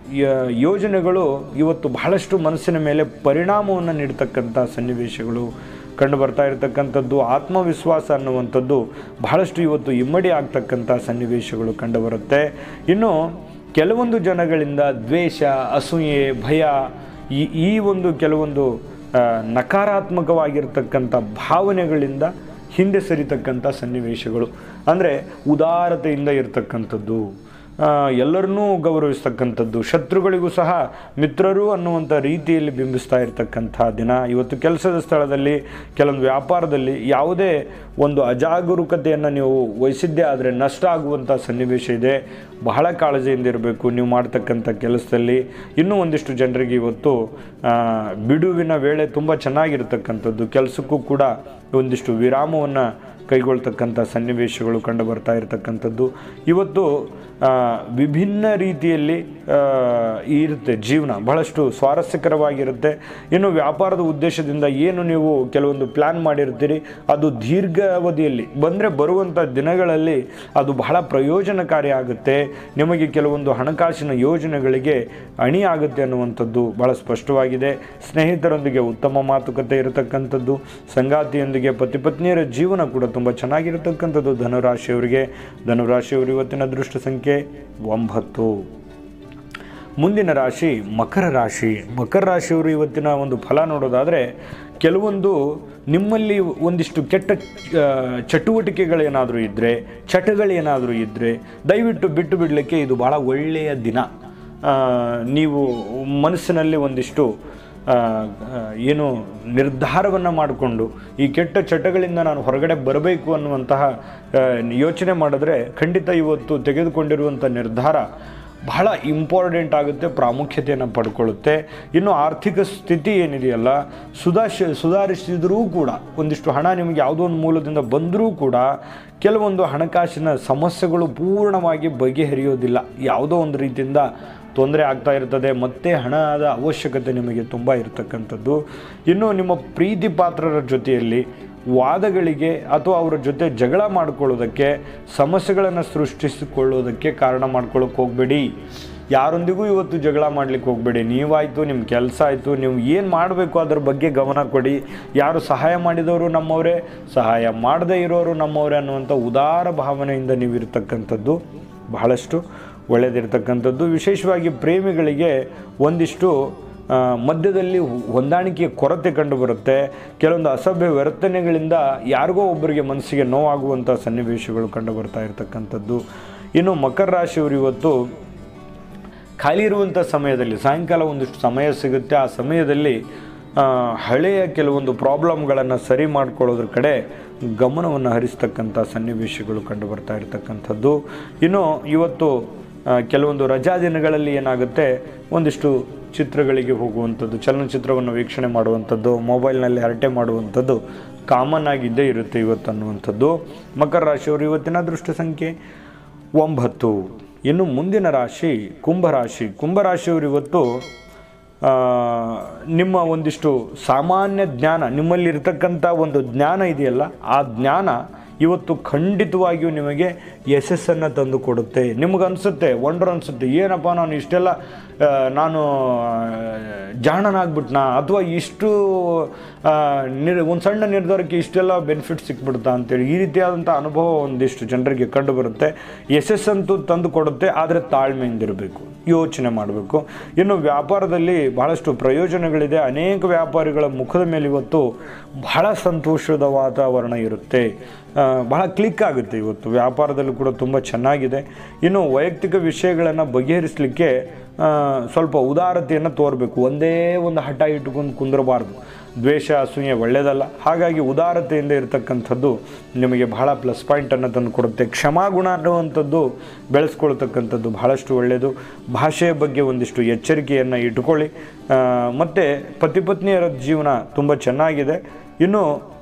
ಯ- ಯೋಜನೆಗಳು ಇವತ್ತು ಬಹಳಷ್ಟು ಮನಸ್ಸಿನ ಮೇಲೆ ಪರಿಣಾಮವನ್ನು ನೀಡ್ತಕ್ಕಂಥ ಸನ್ನಿವೇಶಗಳು ಕಂಡು ಬರ್ತಾ ಇರತಕ್ಕಂಥದ್ದು ಆತ್ಮವಿಶ್ವಾಸ ಅನ್ನುವಂಥದ್ದು ಬಹಳಷ್ಟು ಇವತ್ತು ಇಮ್ಮಡಿ ಆಗ್ತಕ್ಕಂಥ ಸನ್ನಿವೇಶಗಳು ಕಂಡು ಬರುತ್ತೆ ಇನ್ನು ಕೆಲವೊಂದು ಜನಗಳಿಂದ ದ್ವೇಷ ಅಸೂಯೆ ಭಯ ಈ ಈ ಒಂದು ಕೆಲವೊಂದು ಆ, ನಕಾರಾತ್ಮಕವಾಗಿರ್ತಕ್ಕಂಥ ಭಾವನೆಗಳಿಂದ ಹಿಂದೆ ಸರಿತಕ್ಕಂಥ ಸನ್ನಿವೇಶಗಳು ಅಂದರೆ ಉದಾರತೆಯಿಂದ ಇರತಕ್ಕಂಥದ್ದು ಆ, ಎಲ್ಲರನ್ನೂ ಗೌರವಿಸ್ತಕ್ಕಂಥದ್ದು ಶತ್ರುಗಳಿಗೂ ಸಹ ಮಿತ್ರರು ಅನ್ನುವಂಥ ರೀತಿಯಲ್ಲಿ ಬಿಂಬಿಸ್ತಾ ಇರತಕ್ಕಂಥ ದಿನ ಇವತ್ತು ಕೆಲಸದ ಸ್ಥಳದಲ್ಲಿ ಕೆಲವೊಂದು ವ್ಯಾಪಾರದಲ್ಲಿ ಯಾವುದೇ ಒಂದು ಅಜಾಗರೂಕತೆಯನ್ನು ನೀವು ವಹಿಸಿದ್ದೇ ಆದರೆ ನಷ್ಟ ಆಗುವಂಥ ಸನ್ನಿವೇಶ ಇದೆ ಬಹಳ ಕಾಳಜಿಯಿಂದ ಇರಬೇಕು ನೀವು ಮಾಡ್ತಕ್ಕಂಥ ಕೆಲಸದಲ್ಲಿ ಇನ್ನೂ ಒಂದಿಷ್ಟು ಜನರಿಗೆ ಇವತ್ತು ಆ, ಬಿಡುವಿನ ವೇಳೆ ತುಂಬ ಚೆನ್ನಾಗಿರ್ತಕ್ಕಂಥದ್ದು ಕೆಲಸಕ್ಕೂ ಕೂಡ ಒಂದಿಷ್ಟು ವಿರಾಮವನ್ನು ಕೈಗೊಳ್ತಕ್ಕಂಥ ಸನ್ನಿವೇಶಗಳು ಕಂಡು ಬರ್ತಾ ಇರತಕ್ಕಂಥದ್ದು ಇವತ್ತು ಆ, ವಿಭಿನ್ನ ರೀತಿಯಲ್ಲಿ ಆ, ಇರುತ್ತೆ ಜೀವನ ಬಹಳಷ್ಟು ಸ್ವಾರಸ್ಯಕರವಾಗಿರುತ್ತೆ ಇನ್ನು ವ್ಯಾಪಾರದ ಉದ್ದೇಶದಿಂದ ಏನು ನೀವು ಕೆಲವೊಂದು ಪ್ಲ್ಯಾನ್ ಮಾಡಿರ್ತೀರಿ ಅದು ದೀರ್ಘಾವಧಿಯಲ್ಲಿ ಬಂದರೆ ಬರುವಂಥ ದಿನಗಳಲ್ಲಿ ಅದು ಬಹಳ ಪ್ರಯೋಜನಕಾರಿ ಆಗುತ್ತೆ ನಿಮಗೆ ಕೆಲವೊಂದು ಹಣಕಾಸಿನ ಯೋಜನೆಗಳಿಗೆ ಅಣಿ ಆಗುತ್ತೆ ಅನ್ನುವಂಥದ್ದು ಬಹಳ ಸ್ಪಷ್ಟವಾಗಿದೆ ಸ್ನೇಹಿತರೊಂದಿಗೆ ಉತ್ತಮ ಮಾತುಕತೆ ಇರತಕ್ಕಂಥದ್ದು ಸಂಗಾತಿಯೊಂದಿಗೆ ಪತಿ ಪತ್ನಿಯರ ಜೀವನ ಕೂಡ ತುಂಬ ಚೆನ್ನಾಗಿರತಕ್ಕಂಥದ್ದು ಧನುರಾಶಿಯವರಿಗೆ ಧನುರಾಶಿಯವರು ಇವತ್ತಿನ ಅದೃಷ್ಟ ಸಂಖ್ಯೆ ಒಂಬತ್ತು ಮುಂದಿನ ರಾಶಿ ಮಕರ ರಾಶಿ ಮಕರ ರಾಶಿಯವರು ಇವತ್ತಿನ ಒಂದು ಫಲ ನೋಡೋದಾದರೆ ಕೆಲವೊಂದು ನಿಮ್ಮಲ್ಲಿ ಒಂದಿಷ್ಟು ಕೆಟ್ಟ ಆ, ಚಟುವಟಿಕೆಗಳೇನಾದರೂ ಇದ್ದರೆ ಚಟಗಳೇನಾದರೂ ಇದ್ದರೆ ದಯವಿಟ್ಟು ಬಿಟ್ಟು ಬಿಡಲಿಕ್ಕೆ ಇದು ಭಾಳ ಒಳ್ಳೆಯ ದಿನ ಆ, ನೀವು ಮನಸ್ಸಿನಲ್ಲಿ ಒಂದಿಷ್ಟು ಆ, ಆ, ಏನು ನಿರ್ಧಾರವನ್ನು ಮಾಡಿಕೊಂಡು ಈ ಕೆಟ್ಟ ಚಟಗಳಿಂದ ನಾನು ಹೊರಗಡೆ ಬರಬೇಕು ಅನ್ನುವಂತಹ ಆ, ಯೋಚನೆ ಮಾಡಿದ್ರೆ ಖಂಡಿತ ಇವತ್ತು ತೆಗೆದುಕೊಂಡಿರುವಂಥ ನಿರ್ಧಾರ ಬಹಳ ಇಂಪಾರ್ಟೆಂಟ್ ಆಗುತ್ತೆ ಪ್ರಾಮುಖ್ಯತೆಯನ್ನು ಪಡ್ಕೊಳ್ಳುತ್ತೆ ಇನ್ನು ಆರ್ಥಿಕ ಸ್ಥಿತಿ ಏನಿದೆಯಲ್ಲ ಸುಧಾರಿಸಿ ಸುಧಾರಿಸಿದರೂ ಕೂಡ ಒಂದಿಷ್ಟು ಹಣ ನಿಮಗೆ ಯಾವುದೋ ಒಂದು ಮೂಲದಿಂದ ಬಂದರೂ ಕೂಡ ಕೆಲವೊಂದು ಹಣಕಾಸಿನ ಸಮಸ್ಯೆಗಳು ಪೂರ್ಣವಾಗಿ ಬಗೆಹರಿಯೋದಿಲ್ಲ ಯಾವುದೋ ಒಂದು ರೀತಿಯಿಂದ ತೊಂದರೆ ಆಗ್ತಾ ಇರ್ತದೆ ಮತ್ತೆ ಹಣದ ಅವಶ್ಯಕತೆ ನಿಮಗೆ ತುಂಬ ಇರತಕ್ಕಂಥದ್ದು ಇನ್ನು ನಿಮ್ಮ ಪ್ರೀತಿ ಪಾತ್ರರ ಜೊತೆಯಲ್ಲಿ ವಾದಗಳಿಗೆ ಅಥವಾ ಅವರ ಜೊತೆ ಜಗಳ ಮಾಡ್ಕೊಳ್ಳೋದಕ್ಕೆ ಸಮಸ್ಯೆಗಳನ್ನು ಸೃಷ್ಟಿಸಿಕೊಳ್ಳೋದಕ್ಕೆ ಕಾರಣ ಮಾಡ್ಕೊಳ್ಳೋಕೆ ಹೋಗಬೇಡಿ ಯಾರೊಂದಿಗೂ ಇವತ್ತು ಜಗಳ ಮಾಡ್ಲಿಕ್ಕೆ ಹೋಗಬೇಡಿ ನೀವಾಯಿತು ನಿಮ್ಮ ಕೆಲಸ ಆಯಿತು ನೀವು ಏನು ಮಾಡಬೇಕು ಅದ್ರ ಬಗ್ಗೆ ಗಮನ ಕೊಡಿ ಯಾರು ಸಹಾಯ ಮಾಡಿದವರು ನಮ್ಮವರೇ ಸಹಾಯ ಮಾಡದೇ ಇರೋರು ನಮ್ಮವರೇ ಅನ್ನುವಂಥ ಉದಾರ ಭಾವನೆಯಿಂದ ನೀವು ಇರತಕ್ಕಂಥದ್ದು ಬಹಳಷ್ಟು ಒಳ್ಳೆಯದಿರ್ತಕ್ಕಂಥದ್ದು ವಿಶೇಷವಾಗಿ ಪ್ರೇಮಿಗಳಿಗೆ ಒಂದಿಷ್ಟು ಆ, ಮಧ್ಯದಲ್ಲಿ ಹೊಂದಾಣಿಕೆಯ ಕೊರತೆ ಕಂಡುಬರುತ್ತೆ ಕೆಲವೊಂದು ಅಸಭ್ಯ ವರ್ತನೆಗಳಿಂದ ಯಾರಿಗೋ ಒಬ್ಬರಿಗೆ ಮನಸ್ಸಿಗೆ ನೋವಾಗುವಂಥ ಸನ್ನಿವೇಶಗಳು ಕಂಡು ಬರ್ತಾ ಇರತಕ್ಕಂಥದ್ದು ಇನ್ನು ಮಕರ ರಾಶಿಯವರು ಇವತ್ತು ಖಾಲಿ ಇರುವಂಥ ಸಮಯದಲ್ಲಿ ಸಾಯಂಕಾಲ ಒಂದಿಷ್ಟು ಸಮಯ ಸಿಗುತ್ತೆ ಆ ಸಮಯದಲ್ಲಿ ಆ, ಹಳೆಯ ಕೆಲವೊಂದು ಪ್ರಾಬ್ಲಮ್ಗಳನ್ನು ಸರಿ ಮಾಡ್ಕೊಳ್ಳೋದ್ರ ಕಡೆ ಗಮನವನ್ನು ಹರಿಸ್ತಕ್ಕಂಥ ಸನ್ನಿವೇಶಗಳು ಕಂಡು ಬರ್ತಾ ಇರತಕ್ಕಂಥದ್ದು ಇನ್ನು ಇವತ್ತು ಆ, ಕೆಲವೊಂದು ರಜಾ ದಿನಗಳಲ್ಲಿ ಏನಾಗುತ್ತೆ ಒಂದಿಷ್ಟು ಚಿತ್ರಗಳಿಗೆ ಹೋಗುವಂಥದ್ದು ಚಲನಚಿತ್ರವನ್ನು ವೀಕ್ಷಣೆ ಮಾಡುವಂಥದ್ದು ಮೊಬೈಲ್ನಲ್ಲಿ ಹರಟೆ ಮಾಡುವಂಥದ್ದು ಕಾಮನ್ ಆಗಿದ್ದೇ ಇರುತ್ತೆ ಇವತ್ತು ಅನ್ನುವಂಥದ್ದು ಮಕರ ರಾಶಿಯವರು ಇವತ್ತಿನ ಅದೃಷ್ಟ ಸಂಖ್ಯೆ ಒಂಬತ್ತು ಇನ್ನು ಮುಂದಿನ ರಾಶಿ ಕುಂಭರಾಶಿ ಕುಂಭರಾಶಿಯವರು ಇವತ್ತು ಆ, ನಿಮ್ಮ ಒಂದಿಷ್ಟು ಸಾಮಾನ್ಯ ಜ್ಞಾನ ನಿಮ್ಮಲ್ಲಿ ಇರತಕ್ಕಂಥ ಒಂದು ಜ್ಞಾನ ಇದೆಯಲ್ಲ ಆ ಜ್ಞಾನ ಇವತ್ತು ಖಂಡಿತವಾಗಿಯೂ ನಿಮಗೆ ಯಶಸ್ಸನ್ನು ತಂದು ಕೊಡುತ್ತೆ ನಿಮಗೆ ಅನಿಸುತ್ತೆ ವಂಡ್ರ್ ಅನಿಸುತ್ತೆ ಏನಪ್ಪ ನಾನು ಇಷ್ಟೆಲ್ಲ ಆ, ನಾನು ಜಾಣನಾಗ್ಬಿಟ್ನಾ ಅಥವಾ ಇಷ್ಟು ಆ, ನಿರ್ ಒಂದು ಸಣ್ಣ ನಿರ್ಧಾರಕ್ಕೆ ಇಷ್ಟೆಲ್ಲ ಬೆನಿಫಿಟ್ ಸಿಕ್ಬಿಡ್ತಾ ಅಂತೇಳಿ ಈ ರೀತಿಯಾದಂಥ ಅನುಭವ ಒಂದಿಷ್ಟು ಜನರಿಗೆ ಕಂಡು ಬರುತ್ತೆ ಯಶಸ್ಸಂತೂ ತಂದು ಕೊಡುತ್ತೆ ಆದರೆ ತಾಳ್ಮೆಯಿಂದಿರಬೇಕು ಯೋಚನೆ ಮಾಡಬೇಕು ಇನ್ನು ವ್ಯಾಪಾರದಲ್ಲಿ ಬಹಳಷ್ಟು ಪ್ರಯೋಜನಗಳಿದೆ ಅನೇಕ ವ್ಯಾಪಾರಿಗಳ ಮುಖದ ಮೇಲೆ ಇವತ್ತು ಬಹಳ ಸಂತೋಷದ ವಾತಾವರಣ ಇರುತ್ತೆ ಆ, ಬಹಳ ಕ್ಲಿಕ್ ಆಗುತ್ತೆ ಇವತ್ತು ವ್ಯಾಪಾರದಲ್ಲೂ ಕೂಡ ತುಂಬ ಚೆನ್ನಾಗಿದೆ ಇನ್ನು ವೈಯಕ್ತಿಕ ವಿಷಯಗಳನ್ನು ಬಗೆಹರಿಸಲಿಕ್ಕೆ ಆ, ಸ್ವಲ್ಪ ಉದಾರತೆಯನ್ನು ತೋರಬೇಕು ಒಂದೇ ಒಂದು ಹಠ ಇಟ್ಕೊಂಡು ಕುಂದರಬಾರ್ದು ದ್ವೇಷ ಅಸೂಯೆ ಒಳ್ಳೆಯದಲ್ಲ ಹಾಗಾಗಿ ಉದಾರತೆಯಿಂದ ಇರತಕ್ಕಂಥದ್ದು ನಿಮಗೆ ಬಹಳ ಪ್ಲಸ್ ಪಾಯಿಂಟನ್ನು ತಂದು ಕೊಡುತ್ತೆ ಕ್ಷಮಾಗುಣ ಅನ್ನುವಂಥದ್ದು ಬೆಳೆಸ್ಕೊಳ್ತಕ್ಕಂಥದ್ದು ಬಹಳಷ್ಟು ಒಳ್ಳೆಯದು ಭಾಷೆಯ ಬಗ್ಗೆ ಒಂದಿಷ್ಟು ಎಚ್ಚರಿಕೆಯನ್ನು ಇಟ್ಕೊಳ್ಳಿ ಆ, ಮತ್ತು ಪತಿ ಪತ್ನಿಯರ ಜೀವನ ತುಂಬ ಚೆನ್ನಾಗಿದೆ ಇನ್ನು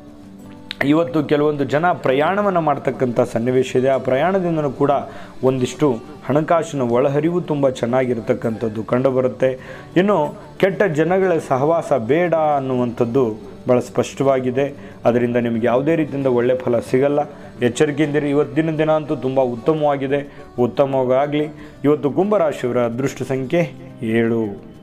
ಇವತ್ತು ಕೆಲವೊಂದು ಜನ ಪ್ರಯಾಣವನ್ನು ಮಾಡ್ತಕ್ಕಂಥ ಸನ್ನಿವೇಶ ಇದೆ ಆ ಪ್ರಯಾಣದಿಂದಲೂ ಕೂಡ ಒಂದಿಷ್ಟು ಹಣಕಾಸಿನ ಒಳಹರಿವು ತುಂಬ ಚೆನ್ನಾಗಿರ್ತಕ್ಕಂಥದ್ದು ಕಂಡುಬರುತ್ತೆ ಇನ್ನು ಕೆಟ್ಟ ಜನಗಳ ಸಹವಾಸ ಬೇಡ ಅನ್ನುವಂಥದ್ದು ಭಾಳ ಸ್ಪಷ್ಟವಾಗಿದೆ ಅದರಿಂದ ನಿಮಗೆ ಯಾವುದೇ ರೀತಿಯಿಂದ ಒಳ್ಳೆ ಫಲ ಸಿಗಲ್ಲ ಎಚ್ಚರಿಕೆಯಿಂದಿರಿ ಇವತ್ತಿನ ದಿನ ಅಂತೂ ತುಂಬ ಉತ್ತಮವಾಗಿದೆ ಉತ್ತಮವಾಗಲಿ ಇವತ್ತು ಕುಂಭರಾಶಿಯವರ ಅದೃಷ್ಟ ಸಂಖ್ಯೆ ಏಳು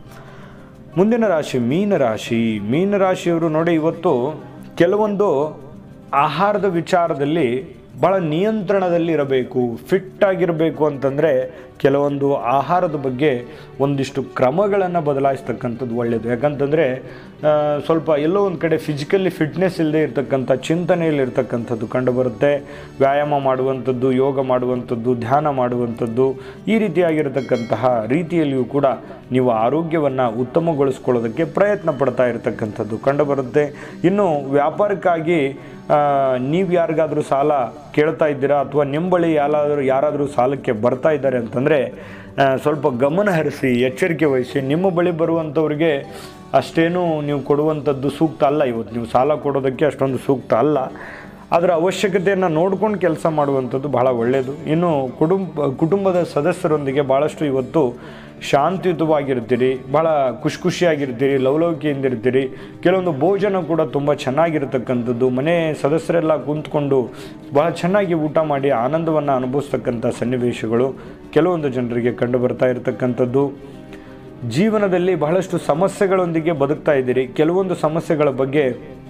ಮುಂದಿನ ರಾಶಿ ಮೀನರಾಶಿ ಮೀನರಾಶಿಯವರು ನೋಡಿ ಇವತ್ತು ಕೆಲವೊಂದು ಆಹಾರದ ವಿಚಾರದಲ್ಲಿ ಭಾಳ ನಿಯಂತ್ರಣದಲ್ಲಿ ಇರಬೇಕು ಫಿಟ್ ಆಗಿರಬೇಕು ಅಂತಂದರೆ ಕೆಲವೊಂದು ಆಹಾರದ ಬಗ್ಗೆ ಒಂದಿಷ್ಟು ಕ್ರಮಗಳನ್ನು ಬದಲಾಯಿಸ್ತಕ್ಕಂಥದ್ದು ಒಳ್ಳೆಯದು ಯಾಕಂತಂದರೆ ಆ, ಸ್ವಲ್ಪ ಎಲ್ಲೋ ಒಂದು ಕಡೆ ಫಿಸಿಕಲಿ ಫಿಟ್ನೆಸ್ ಇಲ್ಲದೆ ಇರತಕ್ಕಂಥ ಚಿಂತನೆಯಲ್ಲಿ ಇರ್ತಕ್ಕಂಥದ್ದು ಕಂಡುಬರುತ್ತೆ ವ್ಯಾಯಾಮ ಮಾಡುವಂಥದ್ದು ಯೋಗ ಮಾಡುವಂಥದ್ದು ಧ್ಯಾನ ಮಾಡುವಂಥದ್ದು ಈ ರೀತಿಯಾಗಿರತಕ್ಕಂತಹ ರೀತಿಯಲ್ಲಿಯೂ ಕೂಡ ನೀವು ಆರೋಗ್ಯವನ್ನು ಉತ್ತಮಗೊಳಿಸ್ಕೊಳ್ಳೋದಕ್ಕೆ ಪ್ರಯತ್ನ ಪಡ್ತಾ ಇರತಕ್ಕಂಥದ್ದು ಕಂಡುಬರುತ್ತೆ ಇನ್ನು ವ್ಯಾಪಾರಕ್ಕಾಗಿ ನೀವು ಯಾರಿಗಾದರೂ ಸಾಲ ಕೇಳ್ತಾ ಇದ್ದೀರಾ ಅಥವಾ ನಿಮ್ಮ ಬಳಿ ಯಾರಾದರೂ ಯಾರಾದರೂ ಸಾಲಕ್ಕೆ ಬರ್ತಾ ಇದ್ದಾರೆ ಅಂತಂದರೆ ಸ್ವಲ್ಪ ಗಮನ ಹರಿಸಿ ಎಚ್ಚರಿಕೆ ವಹಿಸಿ ನಿಮ್ಮ ಬಳಿ ಬರುವಂಥವ್ರಿಗೆ ಅಷ್ಟೇನೂ ನೀವು ಕೊಡುವಂಥದ್ದು ಸೂಕ್ತ ಅಲ್ಲ ಇವತ್ತು ನೀವು ಸಾಲ ಕೊಡೋದಕ್ಕೆ ಅಷ್ಟೊಂದು ಸೂಕ್ತ ಅಲ್ಲ ಅದರ ಅವಶ್ಯಕತೆಯನ್ನು ನೋಡ್ಕೊಂಡು ಕೆಲಸ ಮಾಡುವಂಥದ್ದು ಬಹಳ ಒಳ್ಳೆಯದು ಇನ್ನು ಕುಟುಂಬ ಕುಟುಂಬದ ಸದಸ್ಯರೊಂದಿಗೆ ಭಾಳಷ್ಟು ಇವತ್ತು ಶಾಂತಿಯುತವಾಗಿರ್ತೀರಿ ಭಾಳ ಖುಷಿ ಖುಷಿಯಾಗಿರ್ತೀರಿ ಲವಲವಿಕೆಯಿಂದಿರ್ತೀರಿ ಕೆಲವೊಂದು ಭೋಜನ ಕೂಡ ತುಂಬ ಚೆನ್ನಾಗಿರ್ತಕ್ಕಂಥದ್ದು ಮನೆ ಸದಸ್ಯರೆಲ್ಲ ಕುಂತ್ಕೊಂಡು ಭಾಳ ಚೆನ್ನಾಗಿ ಊಟ ಮಾಡಿ ಆನಂದವನ್ನು ಅನುಭವಿಸ್ತಕ್ಕಂಥ ಸನ್ನಿವೇಶಗಳು ಕೆಲವೊಂದು ಜನರಿಗೆ ಕಂಡು ಬರ್ತಾ ಇರತಕ್ಕಂಥದ್ದು ಜೀವನದಲ್ಲಿ ಬಹಳಷ್ಟು ಸಮಸ್ಯೆಗಳೊಂದಿಗೆ ಬದುಕ್ತಾ ಇದ್ದೀರಿ ಕೆಲವೊಂದು ಸಮಸ್ಯೆಗಳ ಬಗ್ಗೆ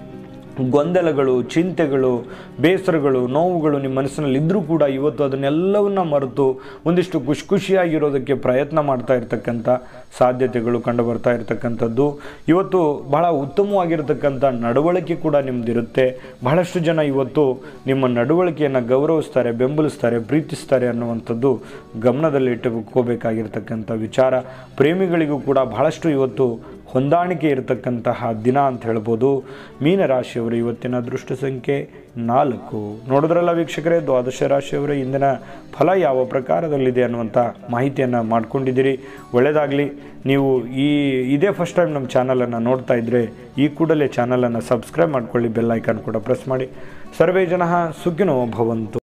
ಗೊಂದಲಗಳು ಚಿಂತೆಗಳು ಬೇಸರಗಳು ನೋವುಗಳು ನಿಮ್ಮ ಮನಸ್ಸಿನಲ್ಲಿ ಇದ್ದರೂ ಕೂಡ ಇವತ್ತು ಅದನ್ನೆಲ್ಲವನ್ನ ಮರೆತು ಒಂದಿಷ್ಟು ಖುಷಿ ಖುಷಿಯಾಗಿರೋದಕ್ಕೆ ಪ್ರಯತ್ನ ಮಾಡ್ತಾ ಇರ್ತಕ್ಕಂಥ ಸಾಧ್ಯತೆಗಳು ಕಂಡು ಬರ್ತಾ ಇರತಕ್ಕಂಥದ್ದು ಇವತ್ತು ಬಹಳ ಉತ್ತಮವಾಗಿರತಕ್ಕಂಥ ನಡವಳಿಕೆ ಕೂಡ ನಿಮ್ಮದಿರುತ್ತೆ ಬಹಳಷ್ಟು ಜನ ಇವತ್ತು ನಿಮ್ಮ ನಡವಳಿಕೆಯನ್ನು ಗೌರವಿಸ್ತಾರೆ ಬೆಂಬಲಿಸ್ತಾರೆ ಪ್ರೀತಿಸ್ತಾರೆ ಅನ್ನುವಂಥದ್ದು ಗಮನದಲ್ಲಿಟ್ಟುಕೋಬೇಕಾಗಿರ್ತಕ್ಕಂಥ ವಿಚಾರ ಪ್ರೇಮಿಗಳಿಗೂ ಕೂಡ ಬಹಳಷ್ಟು ಇವತ್ತು ಹೊಂದಾಣಿಕೆ ಇರತಕ್ಕಂತಹ ದಿನ ಅಂತ ಹೇಳ್ಬೋದು ಮೀನರಾಶಿಯವರು ಇವತ್ತಿನ ಅದೃಷ್ಟ ಸಂಖ್ಯೆ ನಾಲ್ಕು ನೋಡಿದ್ರಲ್ಲ ವೀಕ್ಷಕರೇ ದ್ವಾದಶ ರಾಶಿಯವರ ಇಂದಿನ ಫಲ ಯಾವ ಪ್ರಕಾರದಲ್ಲಿದೆ ಅನ್ನುವಂಥ ಮಾಹಿತಿಯನ್ನು ಮಾಡ್ಕೊಂಡಿದ್ದೀರಿ ಒಳ್ಳೆಯದಾಗಲಿ ನೀವು ಈ ಇದೇ ಫಸ್ಟ್ ಟೈಮ್ ನಮ್ಮ ಚಾನಲನ್ನು ನೋಡ್ತಾ ಇದ್ದರೆ ಈ ಕೂಡಲೇ ಚಾನಲನ್ನು ಸಬ್ಸ್ಕ್ರೈಬ್ ಮಾಡ್ಕೊಳ್ಳಿ ಬೆಲ್ ಐಕಾನ್ ಕೂಡ ಪ್ರೆಸ್ ಮಾಡಿ ಸರ್ವೇ ಜನ ಸುಖಿನೋ ಭವಂತು